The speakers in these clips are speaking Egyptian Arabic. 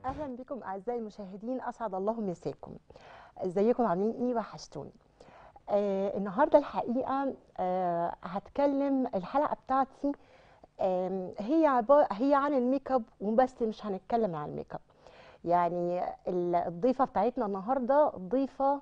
اهلا بكم اعزائي المشاهدين اسعد الله مساكم ازيكم عاملين ايه وحشتوني آه النهارده الحقيقه آه هتكلم الحلقه بتاعتي آه هي عبارة هي عن الميك اب وبس مش هنتكلم عن الميك اب يعني ال- الضيفه بتاعتنا النهارده ضيفه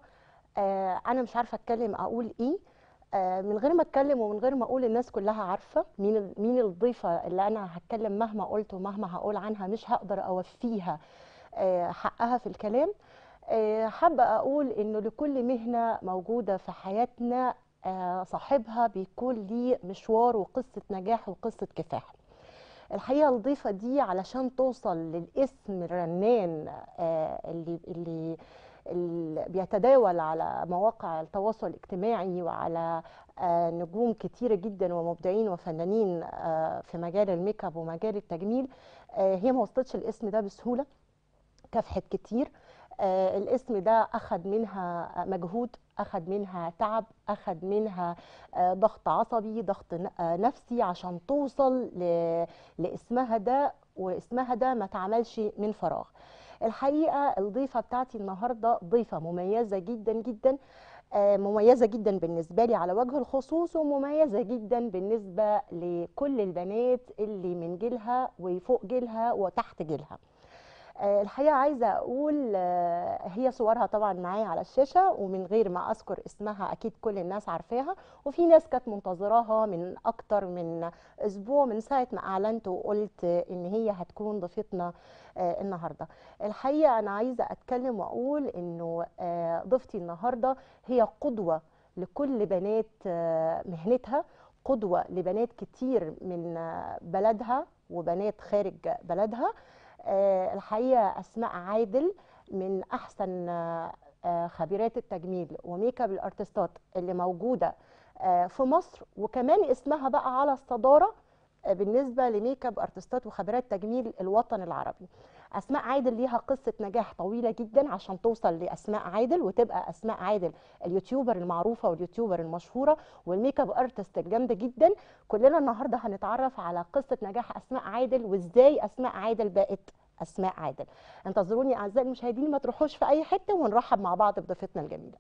آه انا مش عارفه اتكلم اقول ايه آه من غير ما اتكلم ومن غير ما اقول الناس كلها عارفه مين ال- مين الضيفه اللي انا هتكلم مهما قلت ومهما هقول عنها مش هقدر اوفيها آه، حقها في الكلام آه، حابة أقول إنه لكل مهنة موجودة في حياتنا آه، صاحبها بيكون ليه مشوار وقصة نجاح وقصة كفاح الحقيقة الضيفة دي علشان توصل للاسم الرنان آه، اللي اللي اللي بيتداول على مواقع التواصل الاجتماعي وعلى آه، نجوم كتيرة جدا ومبدعين وفنانين آه، في مجال الميك اب ومجال التجميل آه، هي ما وصلتش الاسم ده بسهولة كافحت كتير آه الاسم ده أخد منها مجهود أخد منها تعب أخد منها آه ضغط عصبي ضغط ن- آه نفسي عشان توصل ل- لاسمها ده واسمها ده ما اتعملش من فراغ الحقيقة الضيفة بتاعتي النهاردة ضيفة مميزة جدا جدا آه، مميزة جدا بالنسبة لي على وجه الخصوص ومميزة جدا بالنسبة لكل البنات اللي من جيلها وفوق جيلها وتحت جيلها آه، الحقيقة عايزة أقول آه، هي صورها طبعا معايا على الشاشة ومن غير ما أذكر اسمها أكيد كل الناس عارفاها وفي ناس كانت منتظراها من أكتر من أسبوع من ساعة ما أعلنت وقلت آه، إن هي هتكون ضيفتنا آه، النهاردة الحقيقة أنا عايزة أتكلم وأقول إنه آه، ضيفتي النهاردة هي قدوة لكل بنات آه، مهنتها قدوة لبنات كتير من آه، بلدها وبنات خارج بلدها آه، الحقيقه اسماء عادل من احسن آه، آه، خبيرات التجميل وميك اب الارتستات اللي موجوده آه، في مصر وكمان اسمها بقى على الصداره آه، بالنسبه لميك اب ارتستات وخبيرات تجميل الوطن العربي اسماء عادل ليها قصه نجاح طويله جدا عشان توصل لاسماء عادل وتبقى اسماء عادل اليوتيوبر المعروفه واليوتيوبر المشهوره والميك اب ارتست الجامده جدا كلنا النهارده هنتعرف على قصه نجاح اسماء عادل وازاي اسماء عادل بقت اسماء عادل انتظروني اعزائي المشاهدين ما تروحوش في اي حته ونرحب مع بعض بضيفتنا الجميله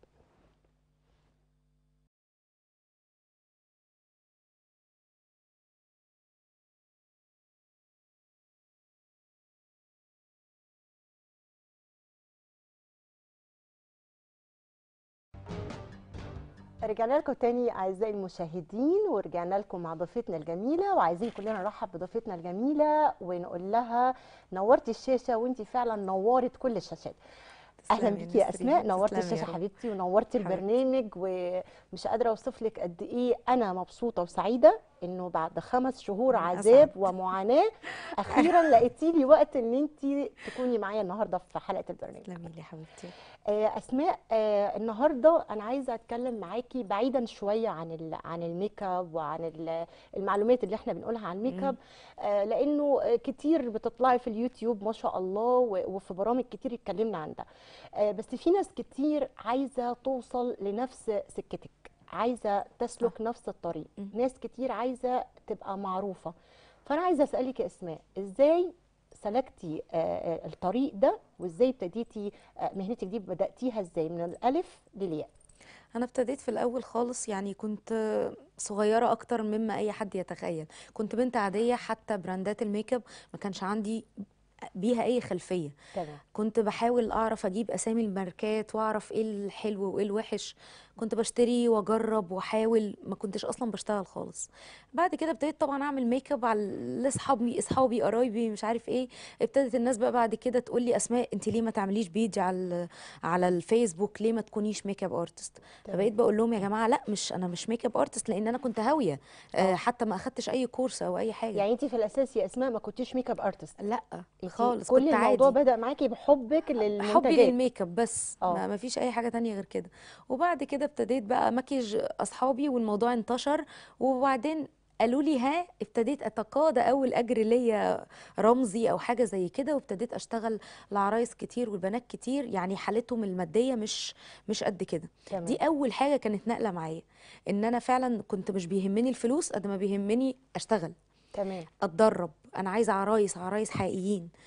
رجعنا لكم تاني اعزائي المشاهدين ورجعنا لكم مع ضيفتنا الجميله وعايزين كلنا نرحب بضيفتنا الجميله ونقول لها نورتي الشاشه وانت فعلا نورت كل الشاشات اهلا تسلمي بيكي يا نسرين، اسماء نورتي تسلمي يا الشاشه رب. حبيبتي ونورتي حبيبتي. البرنامج ومش قادره اوصف لك قد ايه انا مبسوطه وسعيده انه بعد خمس شهور أنا عذاب أسعد. ومعاناه اخيرا لقيتي لي وقت ان انت تكوني معايا النهارده في حلقه البرنامج تسلمي لي حبيبتي آه، اسماء آه، النهارده انا عايزه اتكلم معاكي بعيدا شويه عن ال- عن الميك اب وعن ال- المعلومات اللي احنا بنقولها عن الميك اب آه، لانه آه، كتير بتطلعي في اليوتيوب ما شاء الله و- وفي برامج كتير اتكلمنا عن ده آه، بس في ناس كتير عايزه توصل لنفس سكتك عايزه تسلك نفس الطريق مم. ناس كتير عايزه تبقى معروفه فانا عايزه اسالك يا اسماء ازاي سلكتي آه، آه، الطريق ده وازاي ابتديتي آه، مهنتك دي بداتيها ازاي من الالف للياء انا ابتديت في الاول خالص يعني كنت صغيره اكتر مما اي حد يتخيل كنت بنت عاديه حتى براندات الميك اب ما كانش عندي بيها اي خلفيه تمام كنت بحاول اعرف اجيب اسامي الماركات واعرف ايه الحلو وايه الوحش كنت بشتري واجرب واحاول ما كنتش اصلا بشتغل خالص بعد كده ابتديت طبعا اعمل ميك اب على لاصحابي اصحابي قرايبي مش عارف ايه ابتدت الناس بقى بعد كده تقول لي اسماء انت ليه ما تعمليش بيج على ال- على الفيسبوك ليه ما تكونيش ميك اب ارتست تمام. فبقيت بقول لهم يا جماعه لا مش انا مش ميك اب ارتست لان انا كنت هاويه آه. آه حتى ما اخدتش اي كورس او اي حاجه يعني انت في الاساس يا اسماء ما كنتيش ميك اب ارتست لا انت خالص كل كنت الموضوع عادي بدا معاكي بحبك للمنتجات حبي للميك اب بس اه. ما ما فيش اي حاجه تانية غير كده وبعد كده ابتديت بقى مكيج اصحابي والموضوع انتشر وبعدين قالوا لي ها ابتديت اتقاضى اول اجر ليا رمزي او حاجه زي كده وابتديت اشتغل لعرايس كتير والبنات كتير يعني حالتهم الماديه مش مش قد كده تمام. دي اول حاجه كانت نقله معايا ان انا فعلا كنت مش بيهمني الفلوس قد ما بيهمني اشتغل تمام اتدرب انا عايزه عرايس عرايس حقيقيين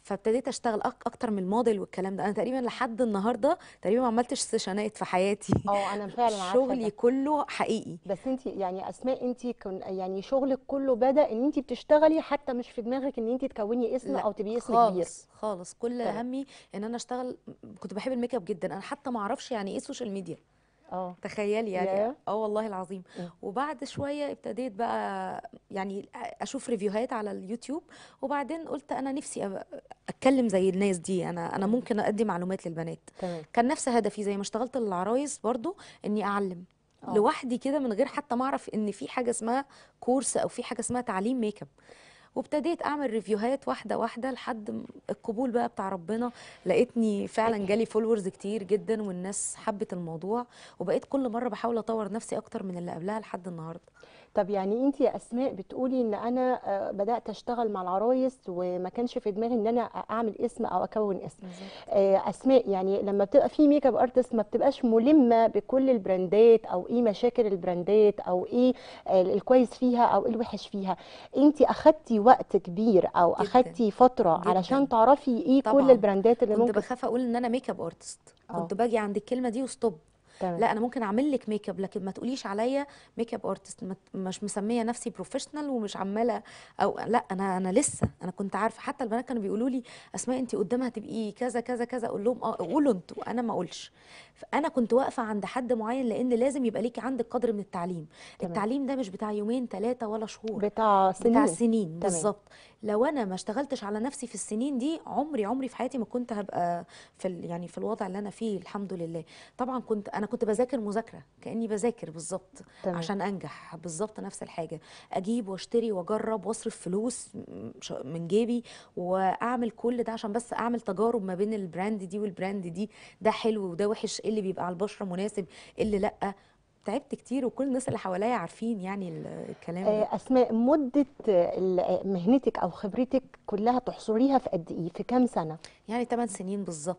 فابتديت اشتغل أك اكتر من الموديل والكلام ده انا تقريبا لحد النهارده تقريبا ما عملتش سيشنات في حياتي اه انا فعلا عارفه شغلي ده كله حقيقي بس انت يعني اسماء انت كن يعني شغلك كله بدا ان انت بتشتغلي حتى مش في دماغك ان انت تكوني اسم لا او تبقي اسم كبير خالص خالص كل تمام همي ان انا اشتغل كنت بحب الميك اب جدا انا حتى ما اعرفش يعني ايه سوشيال ميديا اه تخيلي يعني يا اه والله العظيم مم. وبعد شويه ابتديت بقى يعني اشوف ريفيوهات على اليوتيوب وبعدين قلت انا نفسي أبقى اتكلم زي الناس دي انا انا مم. ممكن ادي معلومات للبنات تمام كان نفس هدفي زي ما اشتغلت للعرايس برضو اني اعلم اه لوحدي كده من غير حتى ما اعرف ان في حاجه اسمها كورس او في حاجه اسمها تعليم ميك اب وابتديت اعمل ريفيوهات واحده واحده لحد م- القبول بقى بتاع ربنا لقيتني فعلا جالي فولورز كتير جدا والناس حبت الموضوع وبقيت كل مره بحاول اطور نفسي اكتر من اللي قبلها لحد النهارده طب يعني انت يا اسماء بتقولي ان انا آه، بدات اشتغل مع العرايس وما كانش في دماغي ان انا اعمل اسم او اكون اسم بالظبط آه، اسماء يعني لما بتبقى في ميك اب ارتست ما بتبقاش ملمه بكل البراندات او ايه مشاكل البراندات او ايه آه، الكويس فيها او ايه الوحش فيها انت اخدتي وقت كبير او جدا اخدتي فتره علشان جدا تعرفي ايه كل طبعا البراندات اللي كنت ممكن بخاف اقول ان انا ميك اب ارتست اه كنت باجي عند الكلمه دي وستوب تمام لا انا ممكن اعمل لك ميك اب لكن ما تقوليش عليا ميك اب ارتست ما ت- مش مسميه نفسي بروفيشنال ومش عماله او لا انا انا لسه انا كنت عارفه حتى البنات كانوا بيقولوا لي اسماء انت قدامها تبقي كذا كذا كذا اقول لهم اه قولوا انتوا انا ما اقولش فانا كنت واقفه عند حد معين لان لازم يبقى ليكي عندك قدر من التعليم تمام التعليم ده مش بتاع يومين ثلاثه ولا شهور بتاع بتاع سنين سنين تمام بالظبط لو انا ما اشتغلتش على نفسي في السنين دي عمري عمري في حياتي ما كنت هبقى في ال يعني في الوضع اللي انا فيه الحمد لله طبعا كنت انا كنت بذاكر مذاكره كاني بذاكر بالظبط تمام عشان انجح بالظبط نفس الحاجه اجيب واشتري واجرب واصرف فلوس م- ش- من جيبي واعمل كل ده عشان بس اعمل تجارب ما بين البراند دي والبراند دي ده حلو وده وحش ايه اللي بيبقى على البشره مناسب ايه اللي لا تعبت كتير وكل الناس اللي حواليا عارفين يعني ال- الكلام ده آه، اسماء مده آه، ال- آه، مهنتك او خبرتك كلها تحصريها في قد ايه في كام سنه يعني 8 سنين بالظبط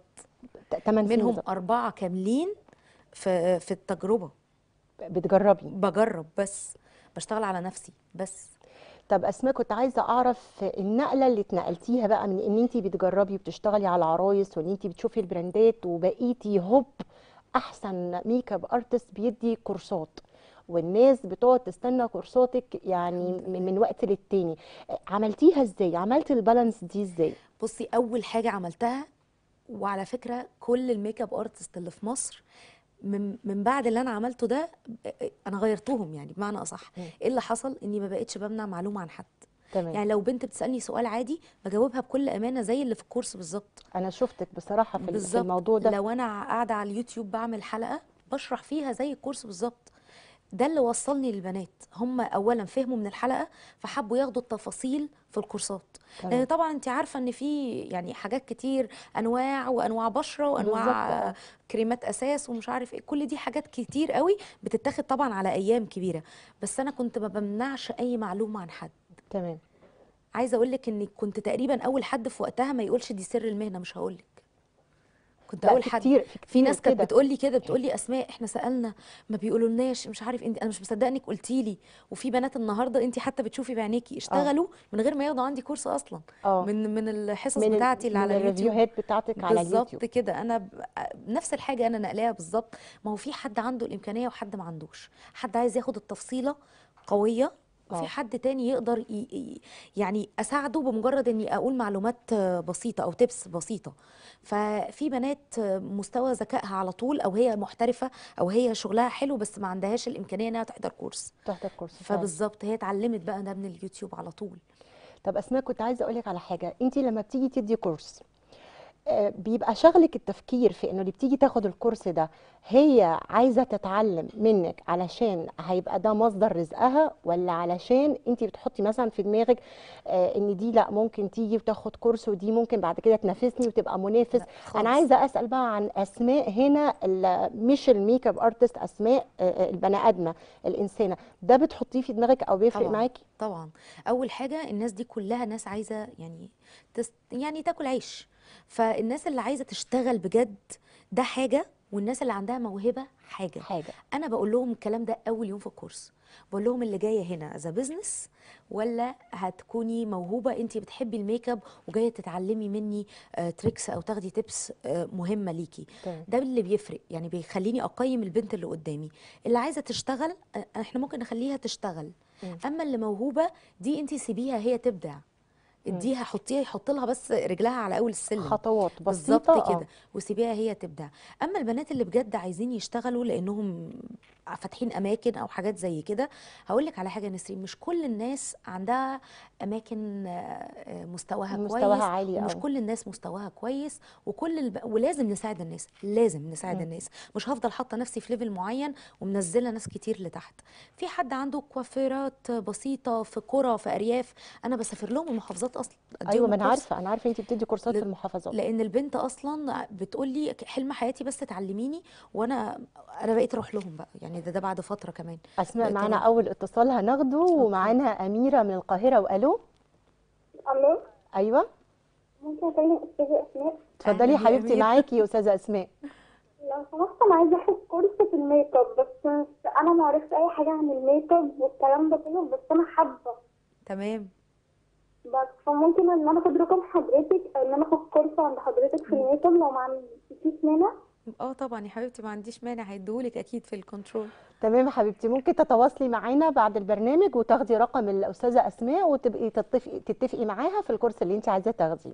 8 سنين منهم بالظبط أربعة كاملين في في التجربة بتجربي بجرب بس بشتغل على نفسي بس طب اسماء كنت عايزه اعرف النقله اللي اتنقلتيها بقى من ان انت بتجربي وبتشتغلي على العرايس وان انت بتشوفي البراندات وبقيتي هوب احسن ميك اب ارتست بيدي كورسات والناس بتقعد تستنى كورساتك يعني الحمد من لله من وقت للتاني عملتيها ازاي عملتي البالانس دي ازاي بصي أول حاجة عملتها وعلى فكرة كل الميك اب ارتست اللي في مصر من من بعد اللي انا عملته ده انا غيرتهم يعني بمعنى اصح مم. ايه اللي حصل اني ما بقتش بمنع معلومه عن حد تمام يعني لو بنت بتسالني سؤال عادي بجاوبها بكل امانه زي اللي في الكورس بالظبط انا شفتك بصراحه في ال- في بالظبط الموضوع ده لو انا قاعده على اليوتيوب بعمل حلقه بشرح فيها زي الكورس بالظبط ده اللي وصلني للبنات هم اولا فهموا من الحلقه فحبوا ياخدوا التفاصيل في الكورسات لان تمام طبعا انت عارفه ان في يعني حاجات كتير انواع وانواع بشره بالظبط وانواع اه كريمات اساس ومش عارف ايه كل دي حاجات كتير قوي بتتاخد طبعا على ايام كبيره بس انا كنت ما بمنعش اي معلومه عن حد تمام عايزه اقول لك اني كنت تقريبا اول حد في وقتها ما يقولش دي سر المهنه مش هقول لك كنت لا اول في حد كتير في في كتير ناس كانت كده بتقول لي كده بتقول لي اسماء احنا سالنا ما بيقولولناش مش عارف انت انا مش مصدقه انك قلتي لي وفي بنات النهارده انت حتى بتشوفي بعينيكي اه اشتغلوا من غير ما ياخدوا عندي كورس اصلا اه من من الحصص من ال... بتاعتي اللي من على اليوتيوب الريفيوهات بتاعتك على اليوتيوب بالظبط كده انا ب... نفس الحاجه انا نقلاها بالظبط ما هو في حد عنده الامكانيه وحد ما عندوش حد عايز ياخد التفصيله قويه وفي اه حد تاني يقدر ي... ي- يعني اساعده بمجرد اني اقول معلومات آه، بسيطه او تبس بسيطه ففي بنات آه، مستوى ذكائها على طول او هي محترفه او هي شغلها حلو بس ما عندهاش الامكانيه انها تحضر كورس تحت الكورس فعلا فبالظبط هي اتعلمت بقى ده من اليوتيوب على طول طب اسماء كنت عايزه اقول لك على حاجه انت لما بتيجي تدي كورس آه، بيبقى شغلك التفكير في انه اللي بتيجي تاخد الكورس ده هي عايزه تتعلم منك علشان هيبقى ده مصدر رزقها ولا علشان انت بتحطي مثلا في دماغك آه، ان دي لا ممكن تيجي وتاخد كورس ودي ممكن بعد كده تنافسني وتبقى منافس لا انا خالص عايزه اسال بقى عن اسماء هنا ال- مش الميك اب ارتست اسماء آه، آه، البني ادمه الانسانه ده بتحطيه في دماغك او بيفرق طبعا معاكي طبعا اول حاجه الناس دي كلها ناس عايزه يعني تس يعني تاكل عيش فالناس اللي عايزه تشتغل بجد ده حاجه والناس اللي عندها موهبه حاجه حاجه انا بقول لهم الكلام ده اول يوم في الكورس بقول لهم اللي جايه هنا از بزنس ولا هتكوني موهوبه انت بتحبي الميك اب وجايه تتعلمي مني آه، تريكس او تاخدي تيبس آه، مهمه ليكي تمام. ده اللي بيفرق يعني بيخليني اقيم البنت اللي قدامي اللي عايزه تشتغل آه، احنا ممكن نخليها تشتغل مم. اما اللي موهوبه دي انت سيبيها هي تبدع اديها حطيها يحط لها بس رجلها على اول السلم خطوات بسيطه بالظبط آه. كده وسيبيها هي تبدع اما البنات اللي بجد عايزين يشتغلوا لانهم فاتحين اماكن او حاجات زي كده هقول لك على حاجه يا نسرين مش كل الناس عندها اماكن آه، آه، مستواها مستواها كويس عالي ومش أوي. كل الناس مستواها كويس وكل الب... ولازم نساعد الناس لازم نساعد مم. الناس مش هفضل حاطه نفسي في ليفل معين ومنزله ناس كتير لتحت في حد عنده كوافيرات بسيطه في قرى في ارياف انا بسافر لهم المحافظات اصلا ايوه أديهم ما انا الكورس. عارفه انا عارفه انت بتدي كورسات في ل- المحافظات لان البنت اصلا بتقول لي حلم حياتي بس تعلميني وانا انا بقيت اروح لهم بقى يعني ده ده بعد فتره كمان اسماء بقيت معانا أروح. اول اتصال هناخده ومعانا اميره من القاهره والو الو ايوه ممكن اكلم استاذه اسماء اتفضلي يا أهلاً يا حبيبتي أميرة. معاكي يا استاذه اسماء لو سمحت انا عايزه اخد كورس في الميك اب بس انا ما عرفت اي حاجه عن الميك اب والكلام ده كله بس انا حابه تمام بس فممكن ان انا اخد رقم حضرتك ان انا اخد كورس عند حضرتك في الميك اب لو ما عندكيش مانع اه طبعا يا حبيبتي ما عنديش مانع هيديهولك اكيد في الكنترول تمام يا حبيبتي ممكن تتواصلي معانا بعد البرنامج وتاخدي رقم الاستاذه اسماء وتبقي تتفقي تتفقي معاها في الكورس اللي انت عايزاه تاخديه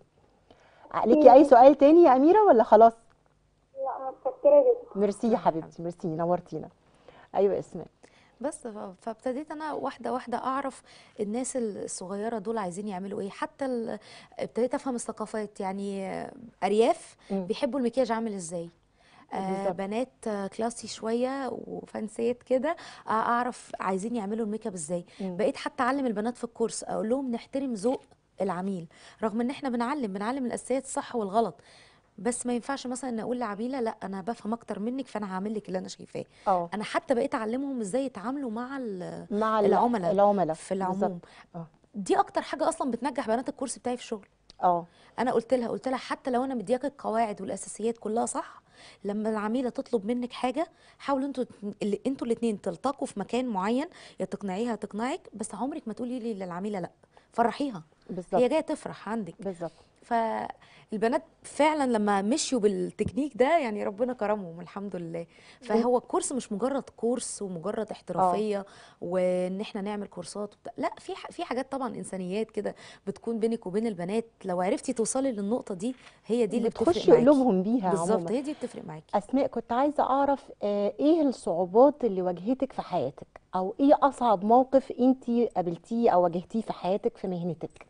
ليكي اي سؤال تاني يا اميره ولا خلاص لا متشكره جدا ميرسي يا يا حبيبتي ميرسي نورتينا ايوه اسماء بس ف- فابتديت انا واحده واحده اعرف الناس الصغيره دول عايزين يعملوا ايه حتى ال- ابتديت افهم الثقافات يعني آه، ارياف مم. بيحبوا المكياج عامل ازاي آه بالظبط. بنات آه، كلاسي شويه وفانسيت كده آه اعرف عايزين يعملوا الميك اب ازاي مم. بقيت حتى اعلم البنات في الكورس اقول لهم نحترم ذوق العميل رغم ان احنا بنعلم بنعلم الاساسيات الصح والغلط بس ما ينفعش مثلا ان اقول لعبيله لا انا بفهم اكتر منك فانا هعمل لك اللي انا شايفاه اه انا حتى بقيت اعلمهم ازاي يتعاملوا مع ال- مع ال- العملاء العملاء في بالظبط. العموم اه دي اكتر حاجه اصلا بتنجح بنات الكورس بتاعي في الشغل اه انا قلت لها قلت لها حتى لو انا مدياك القواعد والاساسيات كلها صح لما العميله تطلب منك حاجه حاولوا انتوا اللي انتوا الاثنين تلتقوا في مكان معين يا تقنعيها تقنعك بس عمرك ما تقولي لي للعميله لا فرحيها هي بالظبط جايه تفرح عندك بالظبط فالبنات فعلا لما مشيوا بالتكنيك ده يعني ربنا كرمهم الحمد لله فهو الكورس مش مجرد كورس ومجرد احترافيه وان احنا نعمل كورسات وبتاع لا في ح- في حاجات طبعا انسانيات كده بتكون بينك وبين البنات لو عرفتي توصلي للنقطه دي هي دي اللي بتفرق بتخشي معاكي قلوبهم بيها بالظبط عموما هي دي بتفرق معاكي اسماء كنت عايزه اعرف آه، ايه الصعوبات اللي واجهتك في حياتك او ايه اصعب موقف انت قابلتيه او واجهتيه في حياتك في مهنتك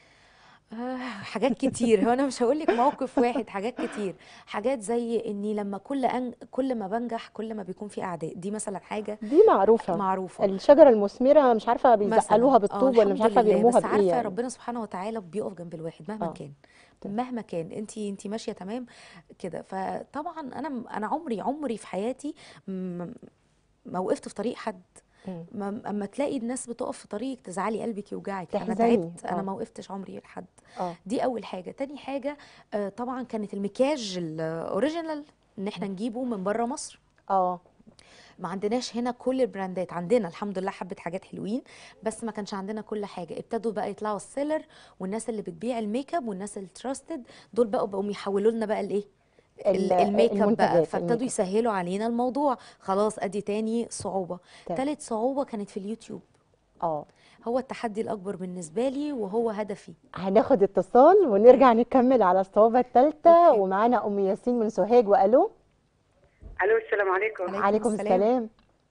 آه حاجات كتير هو انا مش هقول لك موقف واحد حاجات كتير حاجات زي اني لما كل أن... كل ما بنجح كل ما بيكون في اعداء دي مثلا حاجه دي معروفه معروفه الشجره المثمره مش عارفه مثلا بيزقلوها اه بالطوب ولا مش الحمد عارفه لله بيرموها بس بايه عارفه يعني ربنا سبحانه وتعالى بيقف جنب الواحد مهما اه كان تمام. مهما كان انت انت ماشيه تمام كده فطبعا انا انا عمري عمري في حياتي م- ما وقفت في طريق حد مم. ما اما تلاقي الناس بتقف في طريقك تزعلي قلبك يوجعك انا تحزني تعبت انا اه ما وقفتش عمري لحد اه دي اول حاجه تاني حاجه آه، طبعا كانت المكياج الاوريجينال ان احنا مم. نجيبه من بره مصر اه ما عندناش هنا كل البراندات عندنا الحمد لله حبة حاجات حلوين بس ما كانش عندنا كل حاجة ابتدوا بقى يطلعوا السيلر والناس اللي بتبيع الميك اب والناس التراستد دول بقوا بقوا يحولوا لنا بقى الايه ال- ال- الميك اب بقى المنتجات الميك فابتدوا اب يسهلوا علينا الموضوع خلاص ادي تاني صعوبة تمام تالت صعوبة كانت في اليوتيوب اه هو التحدي الأكبر بالنسبة لي وهو هدفي هناخد اتصال ونرجع نكمل على الصعوبة الثالثة اوكي ومعانا أم ياسين من سوهاج وألو الو السلام عليكم عليكم عليكم السلام السلام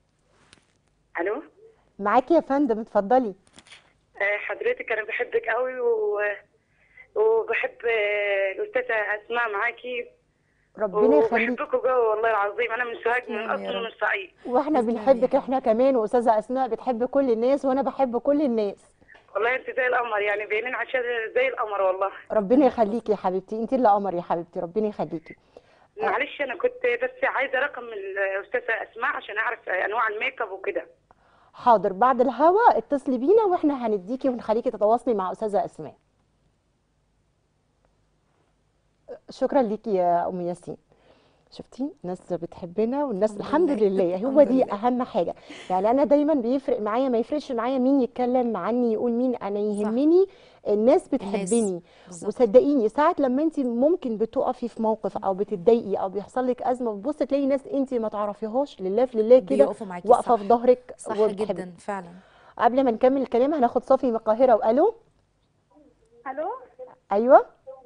الو معاكي يا فندم اتفضلي آه، حضرتك انا بحبك قوي و... وبحب آه، الاستاذه اسماء معاكي ربنا يخليك وبحبكم قوي والله العظيم انا من سوهاج من تسلم يا اصل من رب الصعيد واحنا تسلم يا بنحبك حبيبي احنا كمان وأستاذة أسماء بتحب كل الناس وأنا بحب كل الناس والله انت زي القمر يعني باينين عشان زي القمر والله ربنا يخليكي يا حبيبتي انت اللي قمر يا حبيبتي ربنا يخليكي آه، معلش انا كنت بس عايزه رقم الاستاذه اسماء عشان اعرف انواع الميك اب وكده حاضر بعد الهوا اتصلي بينا واحنا هنديكي ونخليكي تتواصلي مع أستاذة أسماء شكرا ليكي يا أم ياسين شفتي ناس بتحبنا والناس الحمد الحمد لله. لله هو الحمد دي لله. اهم حاجه يعني انا دايما بيفرق معايا ما يفرقش معايا مين يتكلم عني يقول مين انا يهمني الناس بتحبني بالظبط وصدقيني ساعة لما انت ممكن بتقفي في موقف او بتتضايقي او بيحصل لك ازمه بتبص تلاقي ناس انت ما تعرفيهاش لله في لله كده بيقفوا معاكي واقفه صح في ظهرك صح وبتحبك. جدا فعلا قبل ما نكمل الكلام هناخد صافي من القاهره والو الو ايوه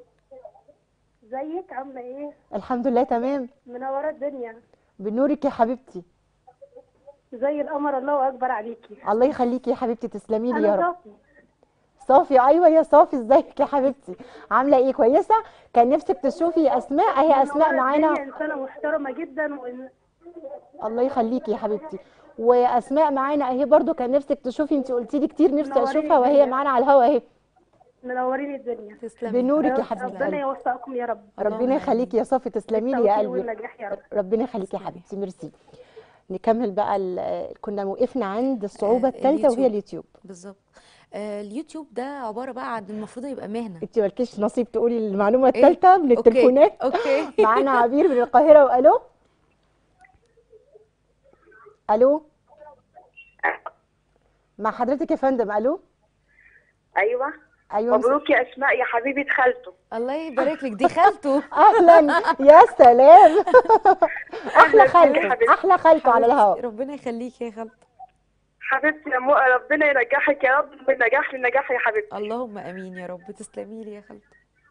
ازيك عامله ايه الحمد لله تمام منوره الدنيا بنورك يا حبيبتي زي القمر الله اكبر عليكي الله يخليكي يا حبيبتي تسلمي لي يا انا رب صافي صافي ايوه يا صافي ازيك يا حبيبتي عامله ايه كويسه كان نفسك تشوفي اسماء اهي اسماء منورة معانا الدنيا، انسانه محترمه جدا وإن... الله يخليكي يا حبيبتي واسماء معانا اهي برضو كان نفسك تشوفي انت قلتي لي كتير نفسي منورين اشوفها وهي الدنيا. معانا على الهوا اهي منورين الدنيا تسلمي بنورك يا رب- حبيبه ربنا قلبي يوفقكم يا رب ربنا اللهم يخليكي يا صافي تسلمي لي يا بالتوفيق قلبي والنجاح يا رب ربنا يخليكي يا تسلمي. حبيبتي ميرسي نكمل بقى ال- كنا وقفنا عند الصعوبه آه، الثالثه وهي اليوتيوب. اليوتيوب بالظبط آه اليوتيوب ده عباره بقى عن المفروض يبقى مهنه انت مالكيش نصيب تقولي المعلومه إيه؟ الثالثه من اوكي التليفونات اوكي معانا عبير من القاهره والو الو مع حضرتك يا فندم الو ايوه ايوه مس- مبروك يا اسماء يا حبيبه خالته الله يبارك لك دي خالته اهلا يا سلام احلى أهلاً بيك يا خالته حبيبتي. احلى خالته على حبيبتي، الهواء ربنا يخليك يا خالته حبيبتي يا مو ربنا ينجحك يا رب من نجاح لنجاح يا حبيبتي اللهم امين يا رب تسلمي لي يا خالته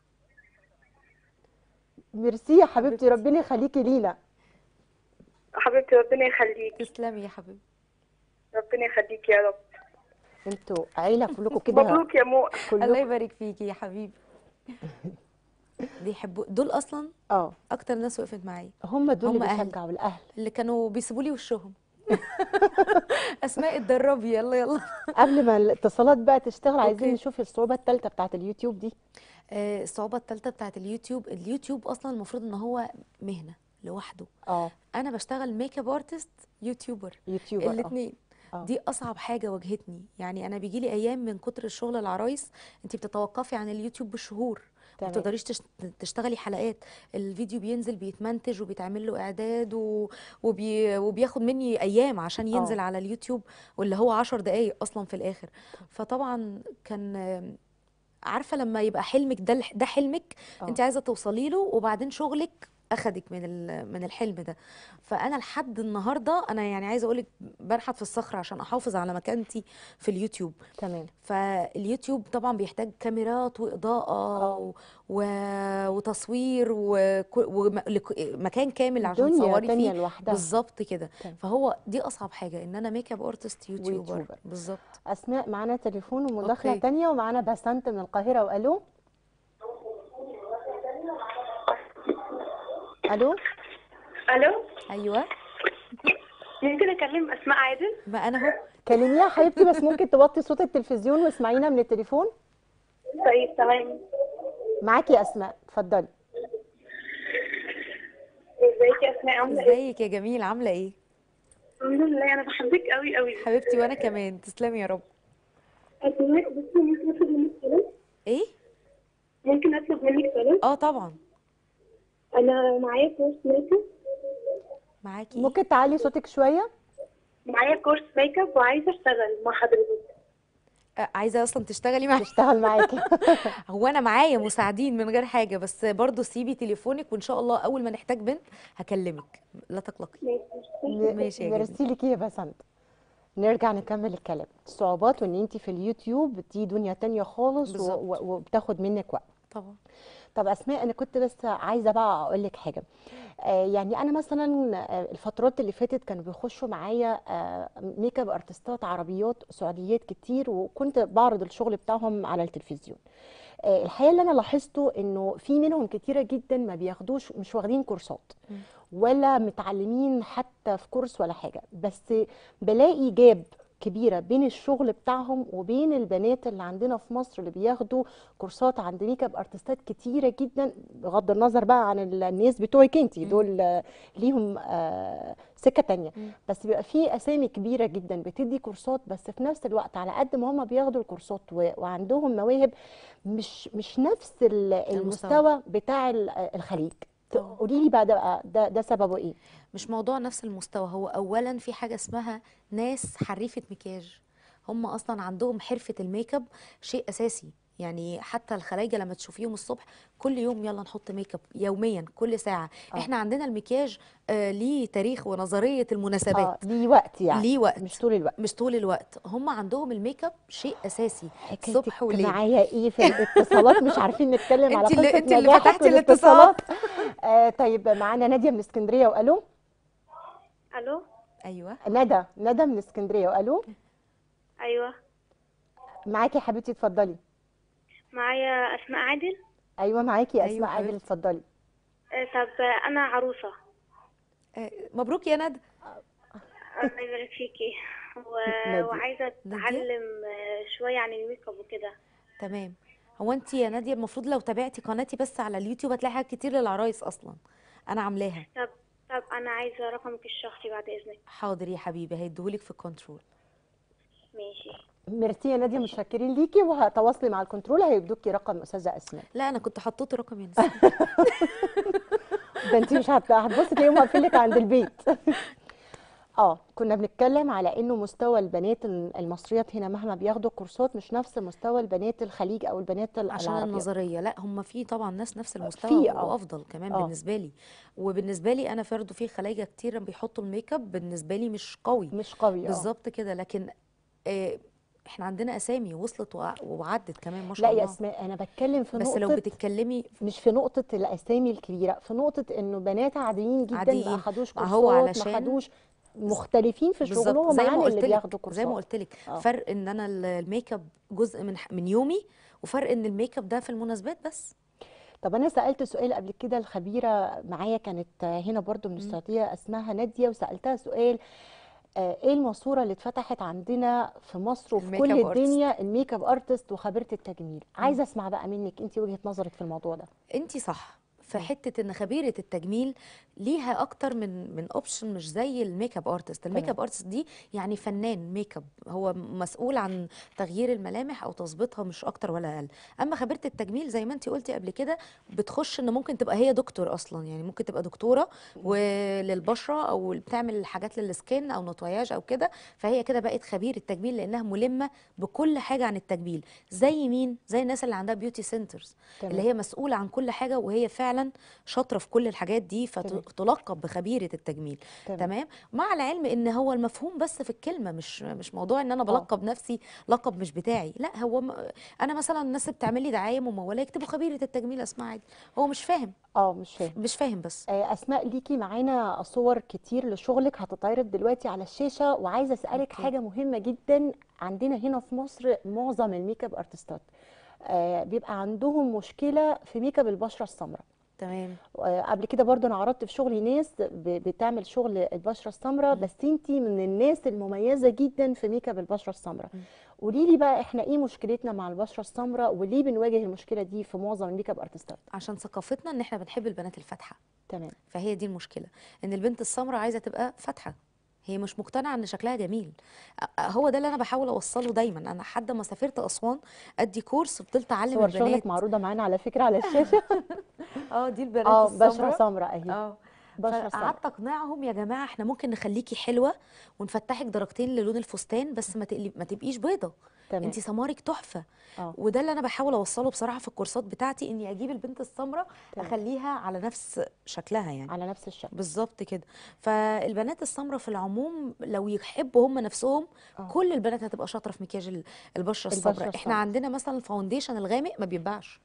ميرسي يا حبيبتي ربنا يخليكي لينا حبيبتي ربنا يخليك تسلمي يا حبيبي ربنا يخليك يا رب انتوا عيله كلكم كده مبروك يا مو الله كلكم يبارك فيكي يا حبيبي بيحبوا دول اصلا اه اكتر ناس وقفت معايا هم دول هم اللي أهلي. بيشجعوا الاهل اللي كانوا بيسيبوا لي وشهم اسماء اتدربي يلا يلا قبل ما الاتصالات بقى تشتغل عايزين أوكي. نشوف الصعوبه الثالثه بتاعت اليوتيوب دي آه، الصعوبة التالتة بتاعت اليوتيوب اليوتيوب أصلا المفروض إن هو مهنة لوحده اه أنا بشتغل ميك اب ارتست يوتيوبر يوتيوبر اه الاتنين آه. دي أصعب حاجة واجهتني يعني أنا بيجيلي أيام من كتر الشغل العرايس أنت بتتوقفي عن اليوتيوب بالشهور ما تمام. بتقدريش تش- تشتغلي حلقات الفيديو بينزل بيتمنتج وبيتعمل له إعداد و... وبي... وبياخد مني أيام عشان ينزل آه. على اليوتيوب واللي هو عشر دقايق أصلا في الآخر فطبعا كان آم، عارفه لما يبقى حلمك ده الح- ده حلمك آه. انت عايزه توصلي له وبعدين شغلك اخدك من ال- من الحلم ده فانا لحد النهارده انا يعني عايزه اقولك بنحت في الصخر عشان احافظ على مكانتي في اليوتيوب تمام فاليوتيوب طبعا بيحتاج كاميرات واضاءه آه. و... و... وتصوير ومكان كامل عشان دنيا تصوري تانية فيه لوحدها بالظبط كده تمام. فهو دي اصعب حاجه ان انا ميك اب ارتست يوتيوبر ويوتيوبر. بالظبط اسماء معانا تليفون ومداخله أوكي. تانية ومعانا بسنت من القاهره والو الو الو ايوه ممكن اكلم اسماء عادل ما انا اهو كلميها حبيبتي بس ممكن توطي صوت التلفزيون واسمعينا من التليفون طيب تمام معاكي يا اسماء اتفضلي ازيك يا اسماء عامله ايه ازيك يا جميل عامله ايه الحمد لله انا بحبك قوي قوي حبيبتي وانا كمان تسلمي يا رب اسماء بس ممكن اطلب منك سؤال ايه ممكن اطلب منك سؤال اه طبعا انا معايا كورس ميك اب معاكي إيه؟ ممكن تعلي صوتك شويه معايا كورس ميك اب وعايزه اشتغل مع حضرتك آه، عايزه اصلا تشتغلي معايا تشتغل معاكي هو انا معايا مساعدين من غير حاجه بس برضو سيبي تليفونك وان شاء الله اول ما نحتاج بنت هكلمك لا تقلقي ماشي يا جميل. ميرسي لك يا بسنت نرجع نكمل الكلام الصعوبات وان انت في اليوتيوب دي دنيا تانية خالص و- بالظبط. و- وبتاخد منك وقت طبعا طب اسماء انا كنت بس عايزه بقى اقول لك حاجه آه يعني انا مثلا آه، الفترات اللي فاتت كانوا بيخشوا معايا آه ميك اب ارتستات عربيات سعوديات كتير وكنت بعرض الشغل بتاعهم على التلفزيون آه الحقيقه اللي انا لاحظته انه في منهم كتيره جدا ما بياخدوش مش واخدين كورسات ولا متعلمين حتى في كورس ولا حاجه بس بلاقي جاب كبيره بين الشغل بتاعهم وبين البنات اللي عندنا في مصر اللي بياخدوا كورسات عند ميك اب ارتستات كتيره جدا بغض النظر بقى عن ال- الناس بتوعك انت دول آه، ليهم آه، سكه تانية مم. بس بيبقى في اسامي كبيره جدا بتدي كورسات بس في نفس الوقت على قد ما هم بياخدوا الكورسات و- وعندهم مواهب مش مش نفس ال- المستوى. المستوى بتاع ال- الخليج آه. قولي لي بقى ده ده, ده سببه ايه مش موضوع نفس المستوى هو اولا في حاجه اسمها ناس حريفه مكياج هم اصلا عندهم حرفه الميك اب شيء اساسي يعني حتى الخلايجه لما تشوفيهم الصبح كل يوم يلا نحط ميك اب يوميا كل ساعه آه. احنا عندنا المكياج آه ليه تاريخ ونظريه اه المناسبات ليه وقت يعني ليه وقت مش طول الوقت مش طول الوقت هم عندهم الميك اب شيء اساسي حكايتك صبح وليل معايا ايه في الاتصالات مش عارفين نتكلم على انت اللي- قصه انت اللي نجاحك فتحتي في الاتصالات. آه طيب معانا ناديه من اسكندريه والو الو ايوه ندى ندى من اسكندريه والو ايوه معاكي يا حبيبتي اتفضلي معايا اسماء عادل ايوه معاكي يا أيوة اسماء عادل حبيبتي. اتفضلي آه، طب آه، انا عروسه آه مبروك يا ندى الله يبارك فيكي و... نادية. وعايزه نادية؟ اتعلم آه، شويه عن الميك اب وكده تمام هو انت يا ناديه المفروض لو تابعتي قناتي بس على اليوتيوب هتلاقي حاجات كتير للعرايس اصلا انا عاملاها طب طب انا عايزه رقمك الشخصي بعد اذنك حاضر يا حبيبي هيديهولك في الكنترول ماشي ميرسي يا ناديه متشكرين ليكي وهتواصلي مع الكنترول هيدوكي رقم استاذه اسماء لا انا كنت حطيت رقم يا نسيم ده انت مش هت- هتبصي تلاقيهم واقفين لك عند البيت اه كنا بنتكلم على انه مستوى البنات المصريات هنا مهما بياخدوا كورسات مش نفس مستوى البنات الخليج او البنات ال- عشان العربيات النظريه لا هم في طبعا ناس نفس في، المستوى آه. وافضل كمان آه. بالنسبه لي وبالنسبه لي انا برضه في خلايجه كتير بيحطوا الميك اب بالنسبه لي مش قوي مش قوي اه بالظبط كده لكن آه احنا عندنا اسامي وصلت وع- وعدت كمان ما شاء لا الله يا اسماء انا بتكلم في بس لو نقطه بتتكلمي مش في نقطه الاسامي الكبيره في نقطه انه بنات عاديين جدا عاديين. ما خدوش ما كورسات هو ما علشان- خدوش مختلفين في بالظبط شغلهم زي ما عن قلت اللي لك بياخدوا كورسات زي ما قلت لك آه. فرق ان انا ال- الميك اب جزء من ح- من يومي وفرق ان الميك اب ده في المناسبات بس طب انا سالت سؤال قبل كده الخبيره معايا كانت هنا برضو من السعوديه اسمها ناديه وسالتها سؤال آه، ايه الماسوره اللي اتفتحت عندنا في مصر وفي الميك كل اب الدنيا الميك اب ارتست وخبيره التجميل عايزه اسمع بقى منك انت وجهه نظرك في الموضوع ده انت صح في حته ان خبيره التجميل ليها اكتر من من اوبشن مش زي الميك اب ارتست الميك تمام. اب ارتست دي يعني فنان ميك اب هو مسؤول عن تغيير الملامح او تظبيطها مش اكتر ولا اقل اما خبيره التجميل زي ما انت قلتي قبل كده بتخش ان ممكن تبقى هي دكتور اصلا يعني ممكن تبقى دكتوره وللبشره او بتعمل حاجات للسكين او نطوياج او كده فهي كده بقت خبيره تجميل لانها ملمه بكل حاجه عن التجميل زي مين زي الناس اللي عندها بيوتي سنترز تمام. اللي هي مسؤوله عن كل حاجه وهي فعلا شاطره في كل الحاجات دي تمام. فتلقب بخبيره التجميل تمام. تمام مع العلم ان هو المفهوم بس في الكلمه مش مش موضوع ان انا بلقب نفسي لقب مش بتاعي لا هو م... انا مثلا الناس اللي بتعمل لي دعايه مموله يكتبوا خبيره التجميل اسماء عادي هو مش فاهم اه مش فاهم مش فاهم بس آه، اسماء ليكي معانا صور كتير لشغلك هتتعرض دلوقتي على الشاشه وعايزه اسالك أوكي. حاجه مهمه جدا عندنا هنا في مصر معظم الميك اب ارتستات آه، بيبقى عندهم مشكله في ميك اب البشره السمراء تمام آه، قبل كده برضو انا عرضت في شغلي ناس ب- بتعمل شغل البشره السمراء بس انتي من الناس المميزه جدا في ميك اب البشره السمراء قولي لي بقى احنا ايه مشكلتنا مع البشره السمراء وليه بنواجه المشكله دي في معظم الميك اب ارتستات عشان ثقافتنا ان احنا بنحب البنات الفاتحه تمام فهي دي المشكله ان البنت السمراء عايزه تبقى فاتحه هي مش مقتنعه ان شكلها جميل أ- هو ده اللي انا بحاول اوصله دايما انا لحد ما سافرت اسوان ادي كورس فضلت اعلم صور شغلك البنات معروضه معانا على فكره على الشاشه اه دي البنات اه بشره السمراء سمراء اهي اه بشرة سمراء. فقعدت اقنعهم يا جماعه احنا ممكن نخليكي حلوه ونفتحك درجتين للون الفستان بس ما تقلي ما تبقيش بيضه تمام انت سمارك تحفه اه وده اللي انا بحاول اوصله بصراحه في الكورسات بتاعتي اني اجيب البنت السمراء تمام. اخليها على نفس شكلها يعني على نفس الشكل بالظبط كده فالبنات السمراء في العموم لو يحبوا هم نفسهم آه. كل البنات هتبقى شاطره في مكياج ال- البشره البشرة السمراء احنا السمراء. عندنا مثلا الفاونديشن الغامق ما بيتباعش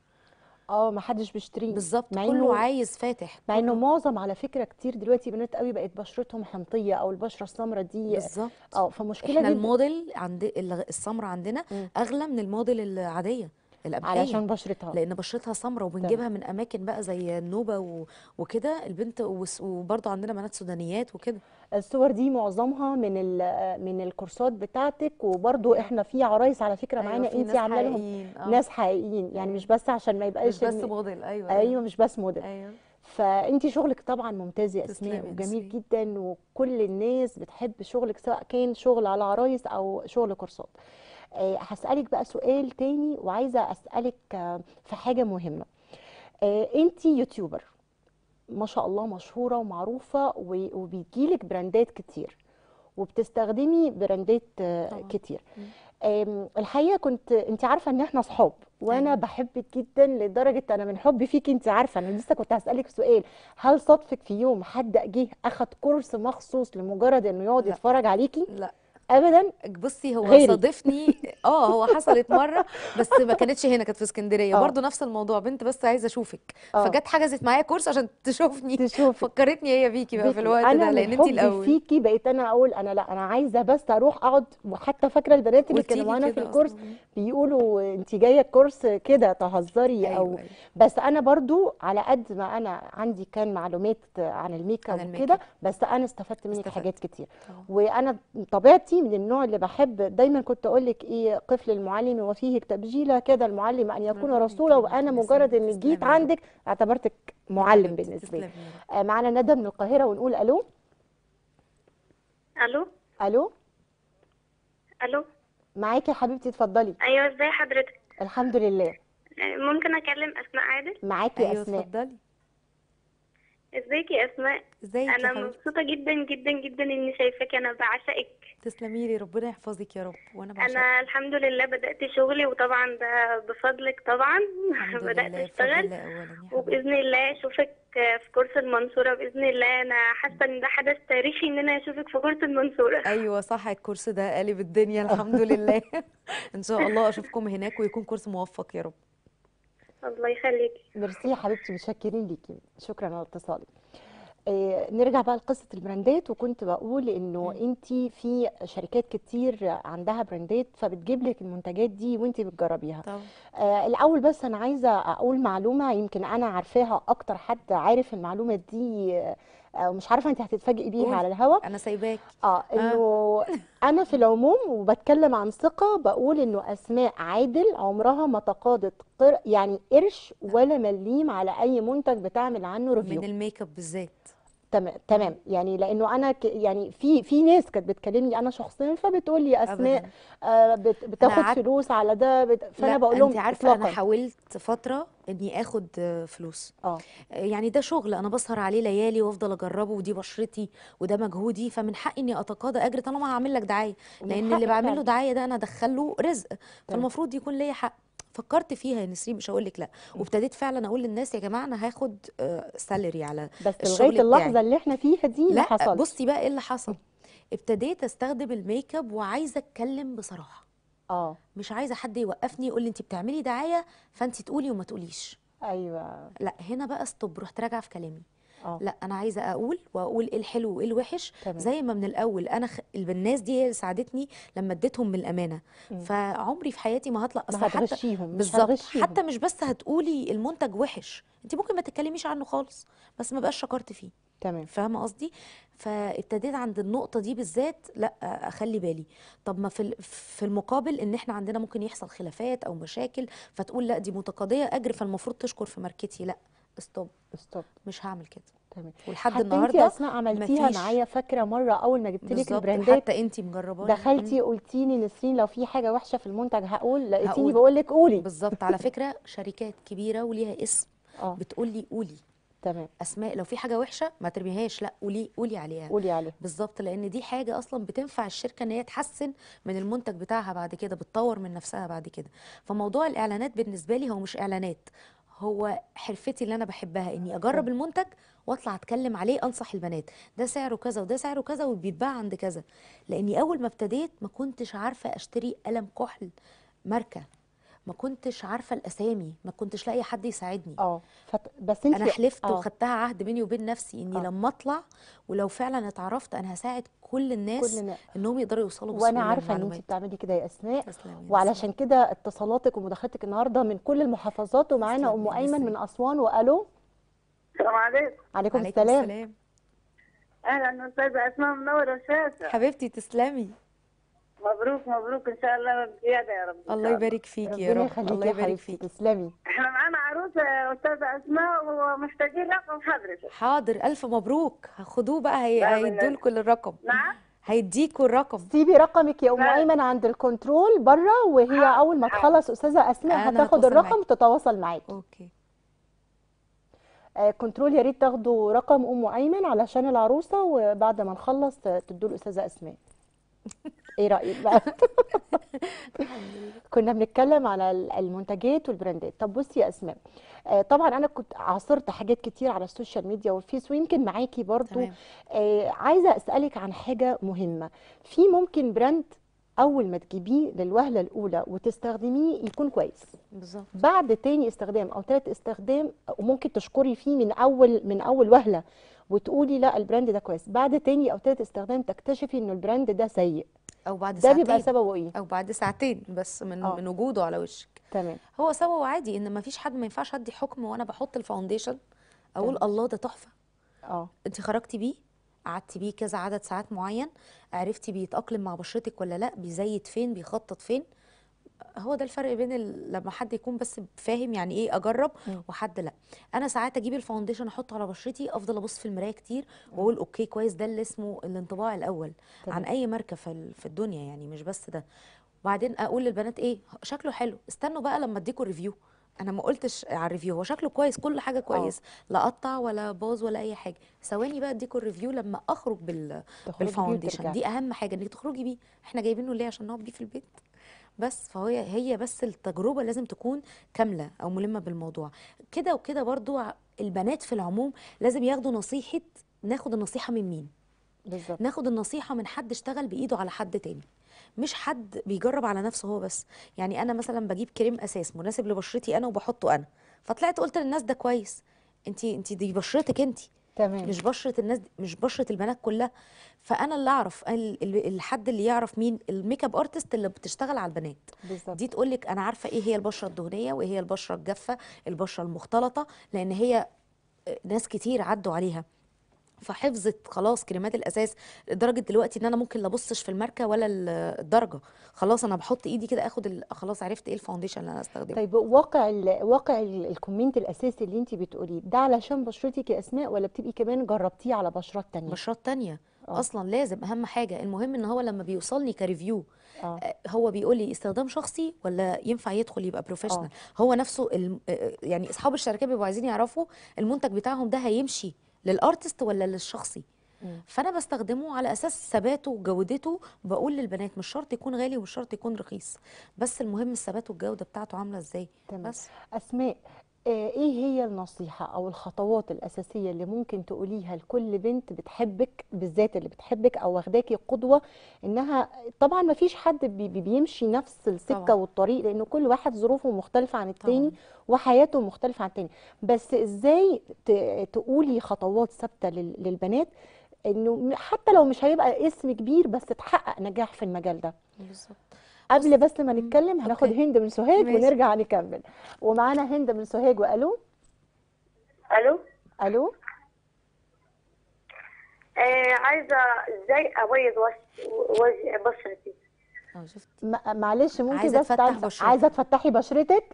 اه ما حدش بيشتريه بالظبط مع كله إنه- عايز فاتح مع انه كله- معظم على فكره كتير دلوقتي بنات قوي بقت بشرتهم حمضيه او البشره السمراء دي بالظبط اه فمشكله احنا جدا الموديل عند ال- السمراء عندنا مم. اغلى من الموديل العاديه القمحيه علشان بشرتها لان بشرتها سمراء وبنجيبها من اماكن بقى زي النوبه و... وكده البنت وس- وبرضه عندنا بنات سودانيات وكده الصور دي معظمها من ال- من الكورسات بتاعتك وبرضو احنا في عرايس على فكره أيوة، معانا في انت ناس عامله لهم حقيقيين، آه. ناس حقيقيين يعني مش بس عشان ما يبقاش مش بس إن- موديل ايوه ايوه مش بس موديل ايوه فانت شغلك طبعا ممتاز يا تسلمي اسماء يا وجميل نسرين. جدا وكل الناس بتحب شغلك سواء كان شغل على عرايس او شغل كورسات آه، هسألك بقى سؤال تاني وعايزة أسألك آه، في حاجة مهمة انت يوتيوبر ما شاء الله مشهوره ومعروفه و- وبيجيلك براندات كتير وبتستخدمي براندات آه، طبعا كتير مم. آم، الحقيقه كنت انت عارفه ان احنا صحاب وانا ايوه بحبك جدا لدرجه انا من حبي فيك انت عارفه انا لسه كنت هسالك سؤال هل صادفك في يوم حد جه اخد كورس مخصوص لمجرد انه يقعد لا يتفرج عليكي لا ابدا بصي هو غيري صادفني اه هو حصلت مره بس ما كانتش هنا كانت في اسكندريه اه برضو نفس الموضوع بنت بس عايزه اشوفك اه فجت حجزت معايا كورس عشان تشوفني تشوفك فكرتني هي بيكي بقى في بيكي الوقت ده انا من لان انت حبي الاول فيكي بقيت انا اقول انا لا انا عايزه بس اروح اقعد وحتى فاكره البنات اللي قلتي كانوا لي معانا في كده الكورس اصلا بيقولوا انت جايه الكورس كده تهزري ايوه او ايوه بس انا برضو على قد ما انا عندي كان معلومات عن الميك عن اب الميك وكده اب بس انا استفدت منك استفدت حاجات كتير طبعا وانا طبيعتي من النوع اللي بحب دايما كنت اقول لك ايه قفل المعلم وفيه تبجيله كده المعلم ان يكون برافو رسولا عليكي يا وانا بنت مجرد تسلمي اني جيت تسلمي يا رب عندك اعتبرتك يا معلم حبيبتي بالنسبه لي تسلمي يا رب آه، معانا ندى من القاهره ونقول الو الو الو الو معاكي يا حبيبتي اتفضلي ايوه ازي حضرتك الحمد لله ممكن اكلم اسماء عادل معاكي يا ايوه اسماء اتفضلي ازيك يا اسماء ازيك يا انا حبيبتي مبسوطه جدا جدا جدا اني شايفاك انا بعشقك تسلمي لي ربنا يحفظك يا رب وانا بعشقك انا الحمد لله بدات شغلي وطبعا ده بفضلك طبعا الحمد بدات لله بفضل اشتغل الله اولا يا حبيبتي وباذن الله اشوفك في كورس المنصوره باذن الله انا حاسه ان ده حدث تاريخي ان انا اشوفك في كورس المنصوره ايوه صح الكورس ده قالب الدنيا الحمد لله ان شاء الله اشوفكم هناك ويكون كورس موفق يا رب الله يخليكي ميرسي يا حبيبتي متشكرين ليكي شكرا على اتصالك آه، نرجع بقى لقصة البراندات وكنت بقول انه مم. انت في شركات كتير عندها براندات فبتجيب لك المنتجات دي وانت بتجربيها طبعا آه الاول بس انا عايزة اقول معلومة يمكن انا عارفاها اكتر حد عارف المعلومة دي آه، آه، مش عارفة انت هتتفاجئي بيها قولي على الهوا انا سايباك اه اه انه انا في العموم وبتكلم عن ثقة بقول انه اسماء عادل عمرها ما تقاضت قر يعني قرش ولا مليم على اي منتج بتعمل عنه ريفيو من الميك اب بالذات تمام تمام يعني لانه انا ك يعني في في ناس كانت بتكلمني انا شخصيا فبتقول لي اسماء ابدا آه بت انا بتاخد قعدت فلوس على ده بت فانا لا بقول انت لهم عارفه انا اطلاقا حاولت فتره اني اخد آه، فلوس اه آه، يعني ده شغل انا بسهر عليه ليالي وافضل اجربه ودي بشرتي وده مجهودي فمن حقي اني اتقاضى اجر طالما هعمل لك دعايه ومن لان اللي حقك بعمل له فعلا دعايه ده انا ادخله رزق تمام فالمفروض يكون ليا حق فكرت فيها يا نسرين مش هقول لك لا م. وابتديت فعلا اقول للناس يا جماعه انا هاخد سالري على بس لغايه الشغل بتاعي اللحظه اللي احنا فيها دي ما لا حصلش بصي بقى ايه اللي حصل ابتديت استخدم الميك اب وعايزه اتكلم بصراحه اه مش عايزه حد يوقفني يقول لي انت بتعملي دعايه فانت تقولي وما تقوليش ايوه لا هنا بقى ستوب رحت راجعه في كلامي اه لا انا عايزه اقول واقول ايه الحلو وايه الوحش تمام زي ما من الاول انا خ... الناس دي هي اللي ساعدتني لما اديتهم من الامانه مم. فعمري في حياتي ما هطلع ما اصلا حتى هتغشيهم مش بالظبط هتغشيهم حتى مش بس هتقولي المنتج وحش انت ممكن ما تتكلميش عنه خالص بس ما بقاش شكرت فيه تمام فاهمه قصدي فابتديت عند النقطه دي بالذات لا اخلي بالي طب ما في ال- في المقابل ان احنا عندنا ممكن يحصل خلافات او مشاكل فتقول لا دي متقاضيه اجر فالمفروض تشكر في ماركتي لا ستوب ستوب مش هعمل كده تمام ولحد حتى انت يا النهارده اسماء عملتيها مفيش معايا فاكره مره اول ما جبت لك بالظبط البراندات حتى انتي مجرباني مم. دخلتي قلتي لي نسرين لو في حاجه وحشه في المنتج هقول لقيتيني هقول بقول لك قولي بالظبط على فكره شركات كبيره وليها اسم اه بتقول لي قولي تمام اسماء لو في حاجه وحشه ما ترميهاش لا قولي قولي عليها قولي عليه بالظبط لان دي حاجه اصلا بتنفع الشركه ان هي تحسن من المنتج بتاعها بعد كده بتطور من نفسها بعد كده فموضوع الاعلانات بالنسبه لي هو مش اعلانات هو حرفتي اللي انا بحبها اني اجرب المنتج واطلع اتكلم عليه انصح البنات ده سعره كذا وده سعره كذا وبيتباع عند كذا لاني اول ما ابتديت ما كنتش عارفه اشتري قلم كحل ماركه ما كنتش عارفه الاسامي ما كنتش لاقي حد يساعدني اه فت... بس انت انا حلفت اه وخدتها عهد بيني وبين نفسي اني اه لما اطلع ولو فعلا اتعرفت انا هساعد كل الناس كلنا انهم يقدروا يوصلوا وانا بسهوله عارفه ان انت للمعلومات بتعملي كده يا اسماء تسلمي يا نسرين وعلشان كده اتصالاتك ومداخلتك النهارده من كل المحافظات ومعانا تسلمي ام يا ايمن نسرين من اسوان والو السلام عليكم عليكم عليكم السلام السلام اهلا استاذه اسماء منوره الشاشه حبيبتي تسلمي مبروك مبروك ان شاء الله بزياده يا رب ان الله شاء الله يبارك فيكي يا ربنا رب يخليكي الله يا يبارك حبيبتي فيكي تسلمي احنا معانا عروسه يا استاذه اسماء ومحتاجين رقم حضرتك حاضر الف مبروك خدوه بقى هي... لا هيدوا بالله لكم الرقم نعم هيديكوا الرقم سيبي رقمك يا ام لا ايمن عند الكنترول بره وهي حاضر اول ما حاضر تخلص استاذه اسماء انا هتاخد هتواصل الرقم معاكي وتتواصل معاكي اوكي آه، كنترول يا ريت تاخدوا رقم ام ايمن علشان العروسه وبعد ما نخلص تدوا الاستاذه اسماء ايه رايك بقى كنا بنتكلم على ال- المنتجات والبراندات طب بصي يا اسماء آه، طبعا انا كنت عاصرت حاجات كتير على السوشيال ميديا والفيس ويمكن معاكي برضو تمام آه، عايزه اسالك عن حاجه مهمه في ممكن براند اول ما تجيبيه للوهله الاولى وتستخدميه يكون كويس بالظبط بعد تاني استخدام او تالت استخدام وممكن تشكري فيه من اول من اول وهله وتقولي لا البراند ده كويس بعد تاني او تالت استخدام تكتشفي انه البراند ده سيء او بعد ده ساعتين بيبقى سببه ايه او بعد ساعتين بس من آه. من وجوده على وشك تمام هو سببه عادي ان ما فيش حد ما ينفعش ادي حكم وانا بحط الفاونديشن اقول تمام. الله ده تحفه اه انت خرجتي بيه قعدتي بيه كذا عدد ساعات معين عرفتي بيتأقلم مع بشرتك ولا لا بيزيد فين بيخطط فين هو ده الفرق بين ال... لما حد يكون بس فاهم يعني ايه اجرب مم. وحد لا انا ساعات اجيب الفاونديشن احطه على بشرتي افضل ابص في المرايه كتير واقول اوكي كويس ده اللي اسمه الانطباع الاول تمام. عن اي ماركه في ال- في الدنيا يعني مش بس ده وبعدين اقول للبنات ايه شكله حلو استنوا بقى لما اديكوا ريفيو انا ما قلتش على الريفيو هو شكله كويس كل حاجه كويس لا قطع ولا باظ ولا اي حاجه ثواني بقى اديكوا الريفيو لما اخرج بال تخرجي بيه بالفاونديشن وترجعي. دي اهم حاجه انك تخرجي بيه احنا جايبينه ليه عشان نقعد بيه في البيت بس فهي هي بس التجربه لازم تكون كامله او ملمه بالموضوع كده وكده برضو ع- البنات في العموم لازم ياخدوا نصيحه ناخد النصيحه من مين بالظبط ناخد النصيحة من حد اشتغل بإيده على حد تاني مش حد بيجرب على نفسه هو بس يعني أنا مثلا بجيب كريم أساس مناسب لبشرتي أنا وبحطه أنا فطلعت قلت للناس ده كويس انتي انتي دي بشرتك انتي تمام مش بشرة الناس دي مش بشرة البنات كلها فأنا اللي أعرف ال- ال- الحد اللي يعرف مين الميك اب ارتست اللي بتشتغل على البنات بالظبط دي تقول لك انا عارفه ايه هي البشره الدهنيه وايه هي البشره الجافه البشره المختلطه لان هي ناس كتير عدوا عليها فحفظت خلاص كريمات الاساس لدرجه دلوقتي ان انا ممكن لا ابصش في الماركه ولا ال- الدرجه خلاص انا بحط ايدي كده اخد ال- خلاص عرفت ايه الفاونديشن اللي انا استخدمه طيب واقع ال... واقع ال- الكومنت الاساسي اللي انت بتقوليه ده علشان بشرتك يا اسماء ولا بتبقي كمان جربتيه على بشرات تانية بشرات تانية آه. اصلا لازم اهم حاجه المهم ان هو لما بيوصلني كريفيو اه آه، هو بيقول لي استخدام شخصي ولا ينفع يدخل يبقى بروفيشنال هو نفسه الم... آه، يعني اصحاب الشركات بيبقوا عايزين يعرفوا المنتج بتاعهم ده هيمشي للارتست ولا للشخصي مم. فانا بستخدمه على اساس ثباته وجودته بقول للبنات مش شرط يكون غالي ومش شرط يكون رخيص بس المهم الثبات والجوده بتاعته عامله ازاي تمام. بس اسماء آه، ايه هي النصيحة او الخطوات الاساسية اللي ممكن تقوليها لكل بنت بتحبك بالذات اللي بتحبك او واخداكي قدوة انها طبعا ما فيش حد بي بي- بيمشي نفس السكة طبعاً. والطريق لان كل واحد ظروفه مختلفة عن التاني طبعاً. وحياته مختلفة عن التاني بس ازاي ت- تقولي خطوات ثابتة لل- للبنات انه م- حتى لو مش هيبقى اسم كبير بس تحقق نجاح في المجال ده بالظبط قبل بس ما نتكلم هناخد أوكي. هند من سوهاج ماشي. ونرجع نكمل ومعانا هند من سوهاج والو الو الو آه عايزه ازاي ابيض وش وجه بشرتي اه شفت م- معلش ممكن عايزة بس تفتح تعالي- بشرتك. عايزه تفتحي بشرتك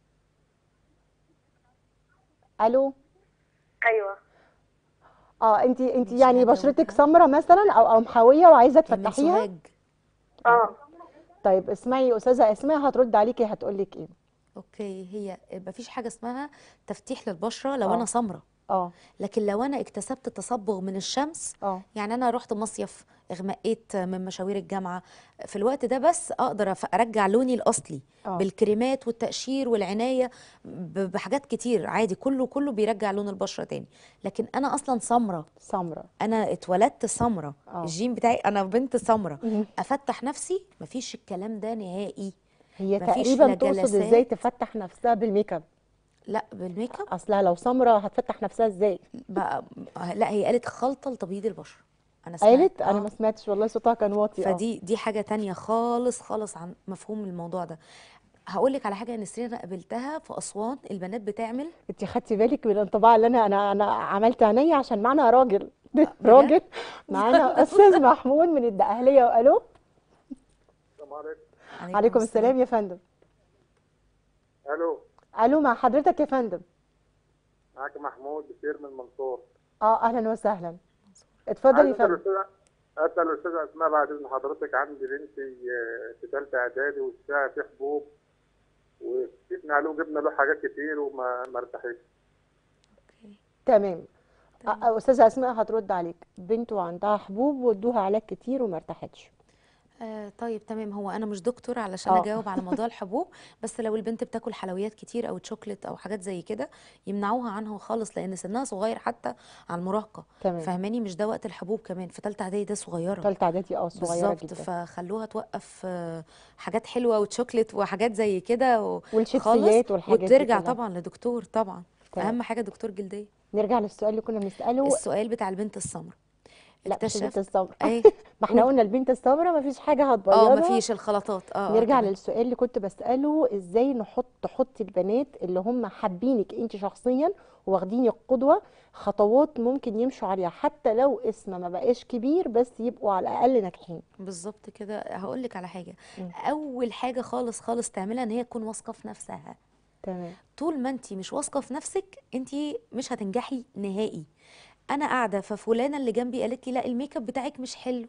الو ايوه اه انت انت مش يعني هجاوبها. بشرتك سمرة مثلا او او محاويه وعايزه هي من تفتحيها سوهاج اه طيب اسمعي استاذه اسماء هترد عليكي هتقول لك ايه اوكي هي مفيش حاجه اسمها تفتيح للبشره لو آه. انا سمره اه لكن لو انا اكتسبت تصبغ من الشمس اه يعني انا رحت مصيف اغمقيت من مشاوير الجامعه في الوقت ده بس اقدر أف- ارجع لوني الاصلي آه. بالكريمات والتقشير والعنايه ب- بحاجات كتير عادي كله كله بيرجع لون البشره تاني لكن انا اصلا سمره سمرة انا اتولدت سمره آه. الجين بتاعي انا بنت سمره مهم. افتح نفسي مفيش الكلام ده نهائي هي مفيش تقريبا لا تقصد جلسات. ازاي تفتح نفسها بالميك اب لا بالميك اب اصلها لو سمرة هتفتح نفسها ازاي بقى لا هي قالت خلطه لتبييض البشره انا سمعت قالت انا آه. ما سمعتش والله صوتها كان واطي اه فدي دي حاجه تانية خالص خالص عن مفهوم الموضوع ده هقول لك على حاجه يا نسرين انا قابلتها في اسوان البنات بتعمل انت خدتي بالك من الانطباع اللي انا انا انا عملت عينيا عشان معانا راجل راجل معانا استاذ محمود من الدقهليه والو السلام عليكم عليكم السلام يا فندم الو الو مع حضرتك يا فندم معاك محمود بشير من المنصور اه اهلا وسهلا اتفضل عايز يا اسال فندم الاستاذه اسال الاستاذه اسماء بعد اذن حضرتك عندي بنتي آه، في ثالثه اعدادي وشها في حبوب وكشفنا له جبنا له حاجات كتير وما ما ارتاحتش تمام أ- أ- استاذه اسماء هترد عليك بنته عندها حبوب وادوها علاج كتير وما ارتاحتش آه طيب تمام هو انا مش دكتور علشان اه اجاوب على موضوع الحبوب بس لو البنت بتاكل حلويات كتير او تشوكلت او حاجات زي كده يمنعوها عنها خالص لان سنها صغير حتى على المراهقه تمام فهماني مش ده وقت الحبوب كمان في ثالثه اعدادي ده صغيره تالتة اعدادي اه صغيره بالظبط جدا فخلوها توقف آه، حاجات حلوه وتشوكلت وحاجات زي كده و- خالص والشيبسيات والحاجات دي وترجع كلها طبعا لدكتور طبعا تمام اهم حاجه دكتور جلديه نرجع للسؤال اللي كنا بنساله السؤال بتاع البنت السمراء لا مش البنت اكتشفت السمراء ايه ما احنا قول قلنا البنت السمراء ما فيش حاجه اه هتبيضها مفيش الخلطات اه اه نرجع تمام للسؤال اللي كنت بسأله ازاي نحط تحطي البنات اللي هم حابينك انت شخصيا واخدينك قدوة خطوات ممكن يمشوا عليها حتى لو اسم ما بقاش كبير بس يبقوا على الأقل ناجحين بالظبط كده هقول لك على حاجه مم. اول حاجه خالص خالص تعملها ان هي تكون واثقه في نفسها تمام طول ما انت مش واثقه في نفسك انت مش هتنجحي نهائي انا قاعده ففلانه اللي جنبي قالت لي لا الميك اب بتاعك مش حلو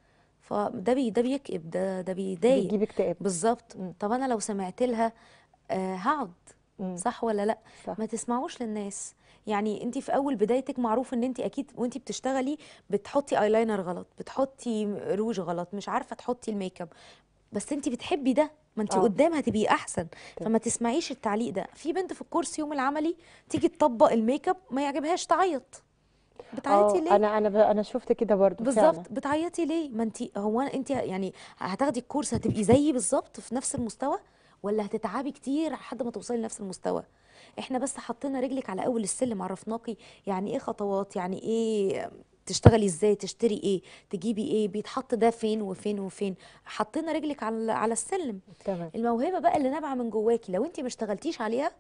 فده بي ده بيكئب ده ده بيضايق بتجيب اكتئاب بالظبط مم. طب انا لو سمعت لها آه هقعد مم. صح ولا لا صح ما تسمعوش للناس يعني انت في اول بدايتك معروف ان انت اكيد وانت بتشتغلي بتحطي ايلاينر غلط بتحطي روج غلط مش عارفه تحطي الميك اب بس انت بتحبي ده ما انت اه قدام هتبقي احسن تمام فما تسمعيش التعليق ده في بنت في الكورس يوم العملي تيجي تطبق الميك اب ما يعجبهاش تعيط بتعيطي اه ليه انا انا ب... انا شفت كده برضو فعلا بالظبط بتعيطي ليه ما انت هو انت يعني هتاخدي الكورس هتبقي زيي بالظبط في نفس المستوى ولا هتتعبي كتير لحد ما توصلي لنفس المستوى احنا بس حطينا رجلك على اول السلم عرفناكي يعني ايه خطوات يعني ايه تشتغلي ازاي تشتري ايه تجيبي ايه بيتحط ده فين وفين وفين حطينا رجلك على على السلم تمام الموهبه بقى اللي نابعه من جواكي لو انت ما اشتغلتيش عليها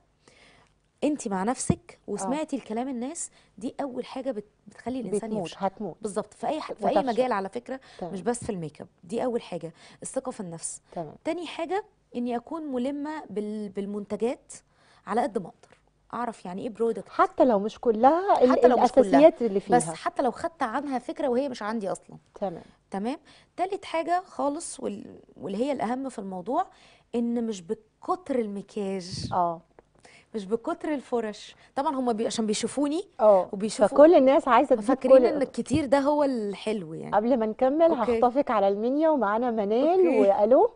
انت مع نفسك اه وسمعتي الكلام الناس دي اول حاجه بت- بتخلي الانسان بتموت يفشل هتموت بالظبط في اي ح- في اي وتفشل مجال على فكره مش تمام بس في الميك اب دي اول حاجه الثقه في النفس تمام تاني حاجه اني اكون ملمه بال... بالمنتجات على قد ما اقدر اعرف يعني ايه برودكت حتى لو مش كلها ال... حتى لو مش كلها الأساسيات اللي بس فيها حتى لو خدت عنها فكره وهي مش عندي اصلا تمام تمام تالت حاجه خالص وال... واللي هي الاهم في الموضوع ان مش بكتر المكياج اه مش بكتر الفرش طبعا هم بي... عشان بيشوفوني اه وبيشوفوا فكل الناس عايزة تجيب فاكرين كل ان الكتير ده هو الحلو يعني قبل ما نكمل اوكي هخطفك على المنيا ومعانا منال اوكي والو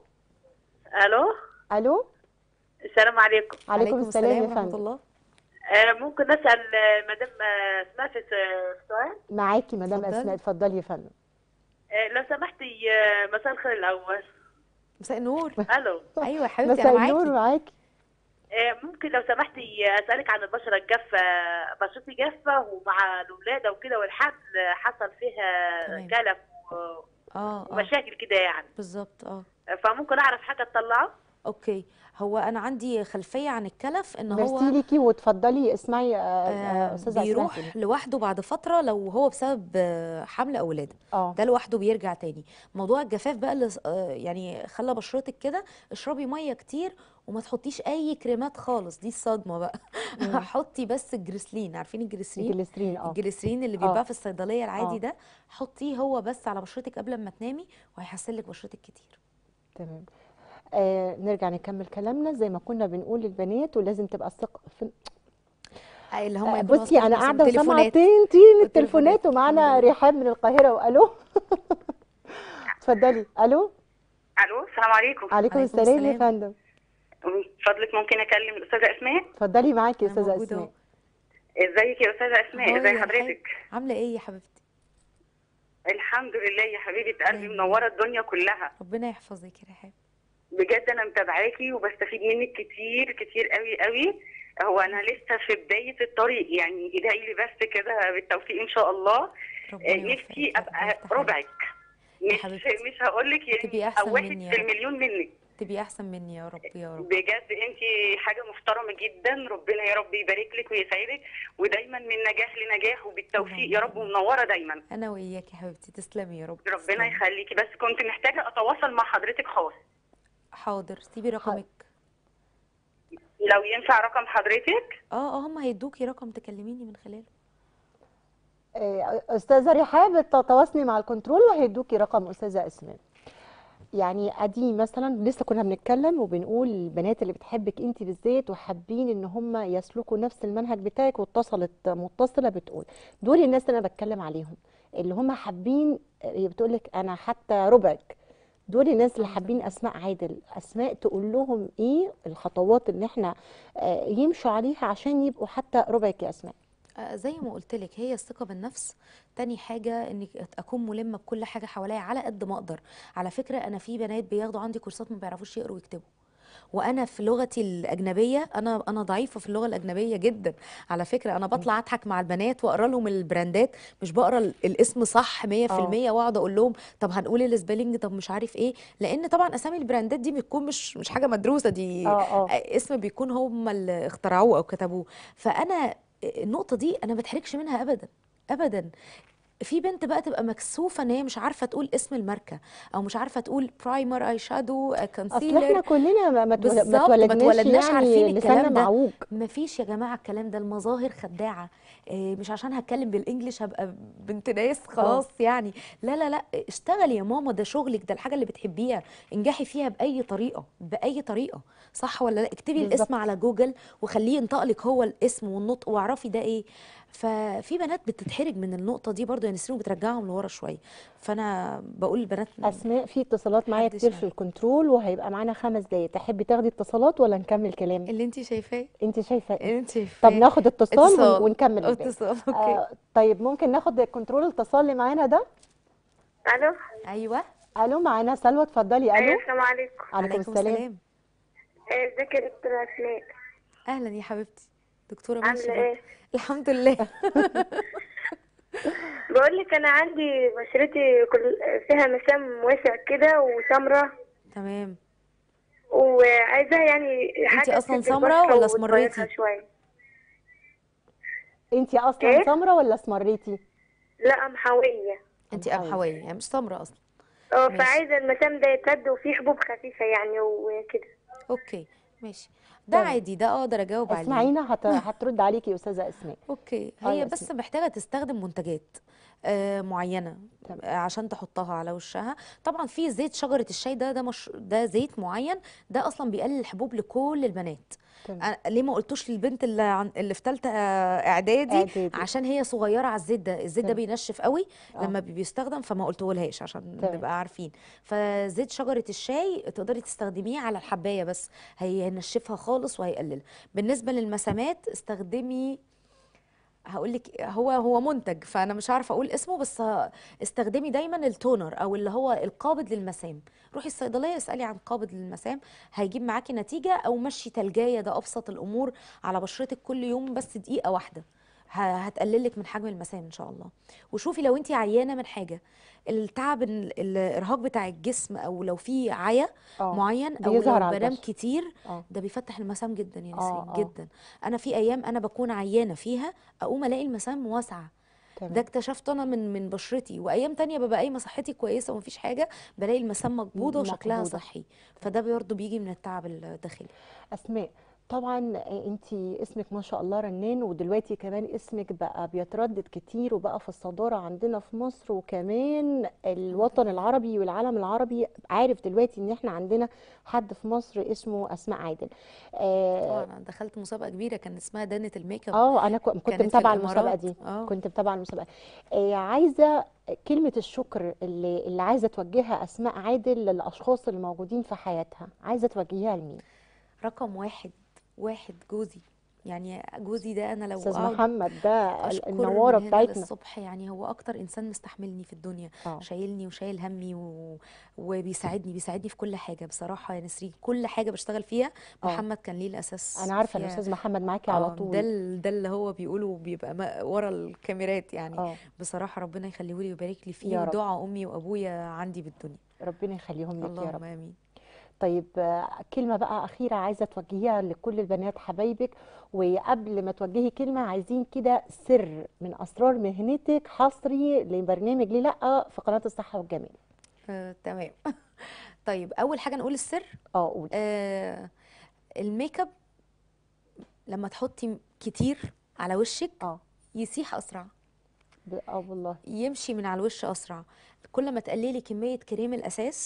الو الو السلام عليكم عليكم عليكم السلام السلام يا ورحمه فندم الله آه، ممكن اسال آه، مدام آه، اسماء في س- سؤال معاكي مدام اسماء اتفضلي اتفضلي يا فندم آه، لو سمحتي آه، مساء الخير الاول مساء النور الو ايوه يا حبيبتي انا مساء النور معاكي معاكي آه، ممكن لو سمحتي اسالك عن البشره الجافه بشرتي جافه ومع الولاده وكده والحمل حصل فيها تمام كلف و- اه اه ومشاكل كده يعني بالظبط اه فممكن اعرف حاجه تطلعه اوكي هو انا عندي خلفيه عن الكلف ان هو ميرسي ليكي وتفضلي اسمعي آه، آه، آه استاذه اسماء بيروح تاني لوحده بعد فتره لو هو بسبب آه، حمل او ولاده اه ده لوحده بيرجع تاني موضوع الجفاف بقى اللي آه، يعني خلى بشرتك كده اشربي ميه كتير وما تحطيش اي كريمات خالص دي الصدمه بقى مم. حطي بس الجريسلين عارفين الجريسلين الجليسرين اه الجليسرين اللي بيتباع اه في الصيدليه العادي اه ده حطيه هو بس على بشرتك قبل ما تنامي وهيحسن لك بشرتك كتير تمام آه نرجع نكمل كلامنا زي ما كنا بنقول للبنات ولازم تبقى الثقه في آه، اللي هم آه يكونوا بصي واثقين في انا نفسهم قاعده وسامعه تليفونات تين تين والتليفونات التليفونات الحمد ومعانا لله رحاب من القاهره والو اتفضلي الو الو السلام عليكم عليكم عليكم السلام يا السلام فندم من فضلك ممكن اكلم الاستاذه اسماء اتفضلي معاكي يا انا استاذه موجوده اهو اسماء ازيك يا استاذه اسماء هاي ازي يا رحاب حضرتك عامله ايه يا حبيبتي الحمد لله يا حبيبه قلبي دايما منوره الدنيا كلها ربنا يحفظك يا رحاب بجد انا متابعاكي وبستفيد منك كتير كتير قوي قوي هو انا لسه في بدايه الطريق يعني ادعي لي بس كده بالتوفيق ان شاء الله آه، ربنا نفسي يوفقك يا رب ابقى ويفتح عليك ربعك يا مش حبيبتي مش هقول لك تبقي يعني احسن او واحد مني يا في رب المليون منك تبقي احسن مني يا رب يا رب بجد انت حاجه محترمه جدا ربنا يا رب يبارك لك ويسعدك ودايما من نجاح لنجاح وبالتوفيق اللهم يا رب امين ومنوره دايما انا وإياك يا حبيبتي تسلمي يا رب ربنا تسلمي يخليكي بس كنت محتاجه اتواصل مع حضرتك خاص حاضر سيبي ح- رقمك لو ينفع رقم حضرتك اه اه هم هيدوكي رقم تكلميني من خلاله آه، استاذه رحاب تواصلي مع الكنترول وهيدوكي رقم استاذه اسماء يعني ادي مثلا لسه كنا بنتكلم وبنقول البنات اللي بتحبك انت بالذات وحابين ان هم يسلكوا نفس المنهج بتاعك واتصلت متصله بتقول دول الناس اللي انا بتكلم عليهم اللي هم حابين هي بتقول لك انا حتى ربعك دول الناس اللي حابين اسماء عادل اسماء تقول لهم ايه الخطوات اللي احنا آه، يمشوا عليها عشان يبقوا حتى ربعك يا اسماء آه، زي ما قلت لك هي الثقة بالنفس تاني حاجة انك اكون ملمة بكل حاجة حواليا على قد ما اقدر على فكرة انا في بنات بياخدوا عندي كورسات ما بيعرفوش يقروا ويكتبوا وانا في لغتي الاجنبيه انا انا ضعيفه في اللغه الاجنبيه جدا على فكره انا بطلع اضحك مع البنات واقرا لهم البراندات مش بقرا ال- الاسم صح 100% واقعد اقول لهم طب هنقول السبيلنج طب مش عارف ايه لان طبعا اسامي البراندات دي بتكون مش مش حاجه مدروسه دي اه اه اسم بيكون هم اللي اخترعوه او كتبوه فانا النقطه دي انا ما بتحرجش منها ابدا ابدا في بنت بقى تبقى مكسوفه ان هي مش عارفه تقول اسم الماركه او مش عارفه تقول برايمر اي شادو اصل احنا كونسيلر كلنا ما ما تول- ما بالظبط، ما اتولدناش اتولدناش يعني عارفين لساننا الكلام ده. معوج مفيش يا جماعه الكلام ده المظاهر خداعه إيه مش عشان هتكلم بالانجلش هبقى بنت ناس خلاص يعني لا لا لا اشتغلي يا ماما ده شغلك ده الحاجه اللي بتحبيها انجحي فيها باي طريقه باي طريقه صح ولا لا اكتبي بالظبط. الاسم على جوجل وخليه ينطق لك هو الاسم والنطق واعرفي ده ايه ففي بنات بتتحرج من النقطه دي برضو يا نسرين وبترجعهم لورا شويه فانا بقول للبنات اسماء في اتصالات معايا محدش كتير معايا. في الكنترول وهيبقى معانا خمس دقايق تحبي تاخدي اتصالات ولا نكمل كلام اللي انت شايفاه انت شايفه ايه اللي انت شايفاه طب ناخد اتصال, ون- اتصال. ونكمل الباقي اتصال اوكي آه طيب ممكن ناخد الكنترول الاتصال اللي معانا ده الو ايوه الو معانا سلوى اتفضلي ايوه الو السلام عليكم عليكم السلام آه، ازيك يا دكتورة اسماء اهلا يا حبيبتي دكتوره ماشي عامله برضه. ايه الحمد لله بقول لك انا عندي بشرتي كل فيها مسام واسع كده وسمرة تمام وعايزاها يعني حاجه أصلاً تسد سمرة البشرة ولا وتغيرها اسمريتي؟ شويه انت اصلا إيه؟ سمره ولا اسمريتي لا محاويه انت قمحوية. قمحويه يعني مش سمراء اصلا اه ماشي. فعايزه المسام ده يتسد وفيه حبوب خفيفه يعني وكده اوكي ماشي ده تمام. عادي ده اقدر اجاوب عليه اسمعينا هت... هترد عليكي يا استاذه اسماء اوكي آه هي يا بس اسماء. محتاجه تستخدم منتجات آه معينه تمام. آه عشان تحطها على وشها طبعا في زيت شجره الشاي ده ده مش ده زيت معين ده اصلا بيقلل الحبوب لكل البنات تمام أنا ليه ما قلتوش للبنت اللي عن... اللي في ثالثه اعدادي اعدادي عشان هي صغيره على الزيت ده الزيت ده تمام. بينشف قوي آه. لما بي- بيستخدم فما قلتهولهاش عشان تمام. نبقى عارفين فزيت شجره الشاي تقدري تستخدميه على الحبايه بس هينشفها خالص وهيقللها بالنسبه للمسامات استخدمي هقول لك هو هو منتج فانا مش عارفه اقول اسمه بس ه- استخدمي دايما التونر او اللي هو القابض للمسام روحي الصيدليه اسالي عن قابض للمسام هيجيب معاكي نتيجه او مشي تلجايه ده ابسط الامور على بشرتك كل يوم بس دقيقه واحده ه- هتقللك من حجم المسام ان شاء الله وشوفي لو انت عيانه من حاجه التعب ال- الارهاق بتاع الجسم او لو في عيا اه معين او بيظهر لو على بنام البشرة. كتير اه ده بيفتح المسام جدا يا آه، نسرين آه. جدا انا في ايام انا بكون عيانه فيها اقوم الاقي المسام واسعه ده تمام اكتشفته انا من من بشرتي وايام تانية ببقى قايمه صحتي كويسه ومفيش حاجه بلاقي المسام مقبوضه وشكلها مقبوضة. صحي فده برضه بيجي من التعب الداخلي اسماء طبعا انت اسمك ما شاء الله رنان ودلوقتي كمان اسمك بقى بيتردد كتير وبقى في الصداره عندنا في مصر وكمان الوطن العربي والعالم العربي عارف دلوقتي ان احنا عندنا حد في مصر اسمه اسماء عادل اه اه انا دخلت مسابقه كبيره كان اسمها دنة الميك اب آه، انا كو- كنت كانت في متابعه المسابقه الامارات دي اه كنت متابعه المسابقه آه عايزه كلمه الشكر اللي اللي عايزه توجهها اسماء عادل للاشخاص اللي موجودين في حياتها عايزه توجهيها لمين رقم واحد واحد جوزي يعني جوزي ده انا لو استاذ اقعد محمد ده ال- اشكر النواره من هنا بتاعتنا للصبح يعني هو اكتر انسان مستحملني في الدنيا اه شايلني وشايل همي و... وبيساعدني بيساعدني في كل حاجه بصراحه يا نسرين كل حاجه بشتغل فيها اه محمد كان ليه الاساس انا عارفه ان فيها استاذ محمد معاكي على اه ده طول ال- ده اللي هو بيقوله بيبقى ما- ورا الكاميرات يعني اه بصراحه ربنا يخليه لي ويبارك لي فيه يا رب ودعاء امي وابويا عندي بالدنيا ربنا يخليهم لك يا اللهم رب امين طيب آه، كلمه بقى اخيره عايزه توجهيها لكل البنات حبايبك وقبل ما توجهي كلمه عايزين كده سر من اسرار مهنتك حصري لبرنامج ليه لا في قناه الصحه والجمال آه، تمام طيب اول حاجه نقول السر اه قولي آه الميك اب لما تحطي كتير على وشك اه يسيح اسرع ب- اه والله يمشي من على الوش اسرع كل ما تقللي كميه كريم الاساس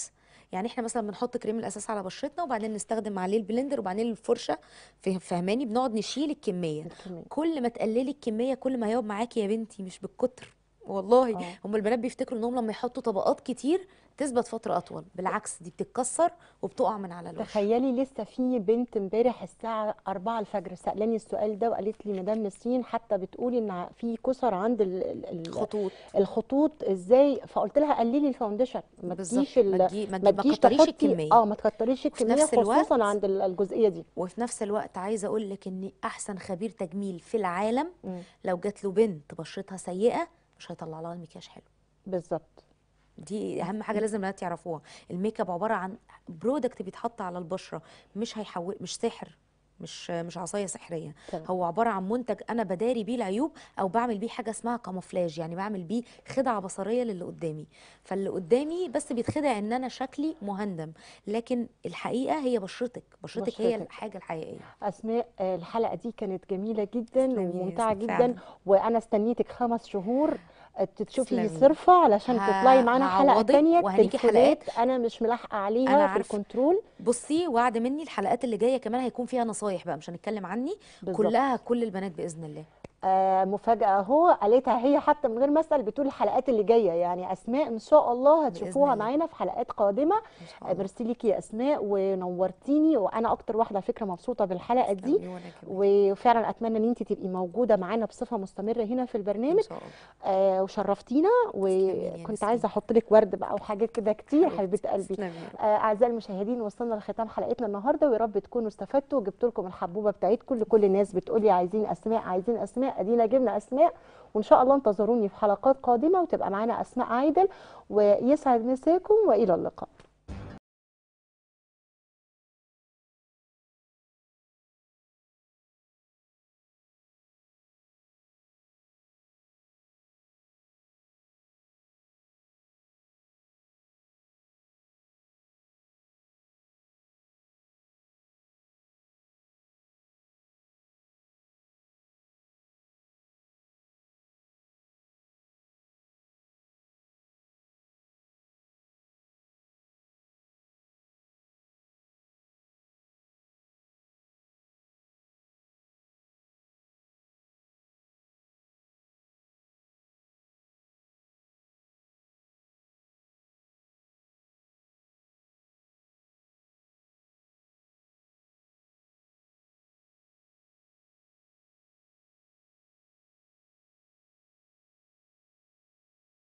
يعني احنا مثلا بنحط كريم الاساس على بشرتنا وبعدين نستخدم عليه البلندر وبعدين الفرشه فه- فهماني بنقعد نشيل الكميه الكمية. كل ما تقللي الكميه كل ما هيقعد معاكي يا بنتي مش بالكتر والله آه. هم البنات بيفتكروا انهم لما يحطوا طبقات كتير تثبت فتره اطول بالعكس دي بتتكسر وبتقع من على الوش تخيلي لسه في بنت امبارح الساعة 4 الفجر سألاني السؤال ده وقالت لي مدام نسرين حتى بتقولي ان في كسر عند ال- ال- ال- خطوط الخطوط ازاي فقلت لها قللي الفاونديشن ما بالظبط تجيش ال- ما تجي- ما ما تجي- ما تجيش تكتريش تحطي الكميه اه ما تكتريش الكمية نفس الوقت- خصوصا عند ال- الجزئية دي وفي نفس الوقت عايزه اقول لك ان احسن خبير تجميل في العالم مم. لو جات له بنت بشرتها سيئه مش هيطلع لها المكياج حلو بالظبط دي اهم حاجه لازم البنات يعرفوها الميك اب عباره عن برودكت بيتحط على البشره مش هيحول مش سحر مش مش عصايه سحريه تمام. هو عباره عن منتج انا بداري بيه العيوب او بعمل بيه حاجه اسمها كاموفلاج يعني بعمل بيه خدعه بصريه للي قدامي فاللي قدامي بس بيتخدع ان انا شكلي مهندم لكن الحقيقه هي بشرتك بشرتك هي بشرتك. الحاجه الحقيقيه اسماء آه، الحلقة دي كانت جميلة جدا تسلمي يا وممتعة ياسر، جدا فعلا. وانا استنيتك خمس شهور آه، تشوفي تسلمي. صرفة علشان ه- تطلعي معانا حلقة هعوضك تانية وهنيجي تليفونات انا مش ملاحقة عليها أنا في عارفة. الكنترول بصي وعد مني الحلقات اللي جايه كمان هيكون فيها نصايح بقى مش هنتكلم عني بالظبط. كلها كل البنات باذن الله آه مفاجأة اهو قالتها هي حتى من غير ما اسال بتقول الحلقات اللي جايه يعني اسماء ان شاء الله هتشوفوها الله. معانا في حلقات قادمه ان شاء آه، الله ميرسي ليكي يا اسماء ونورتيني وانا اكتر واحده على فكره مبسوطه بالحلقه دي تسلمي وأنا كمان. وفعلا اتمنى ان انت تبقي موجوده معانا بصفه مستمره هنا في البرنامج ان شاء الله آه وشرفتينا يا وكنت نسرين. عايزه احط لك ورد بقى وحاجات كده كتير حبيبتي، حبيبه قلبي تسلمي يا رب. آه، اعزائي المشاهدين وصلنا لختام حلقتنا النهارده ويا رب تكونوا استفدتوا وجبت لكم الحبوبه بتاعتكم لكل الناس بتقولي عايزين اسماء عايزين اسماء ادينا جبنا اسماء وان شاء الله انتظروني في حلقات قادمه وتبقى معانا اسماء عايدل ويسعد مساكم والى اللقاء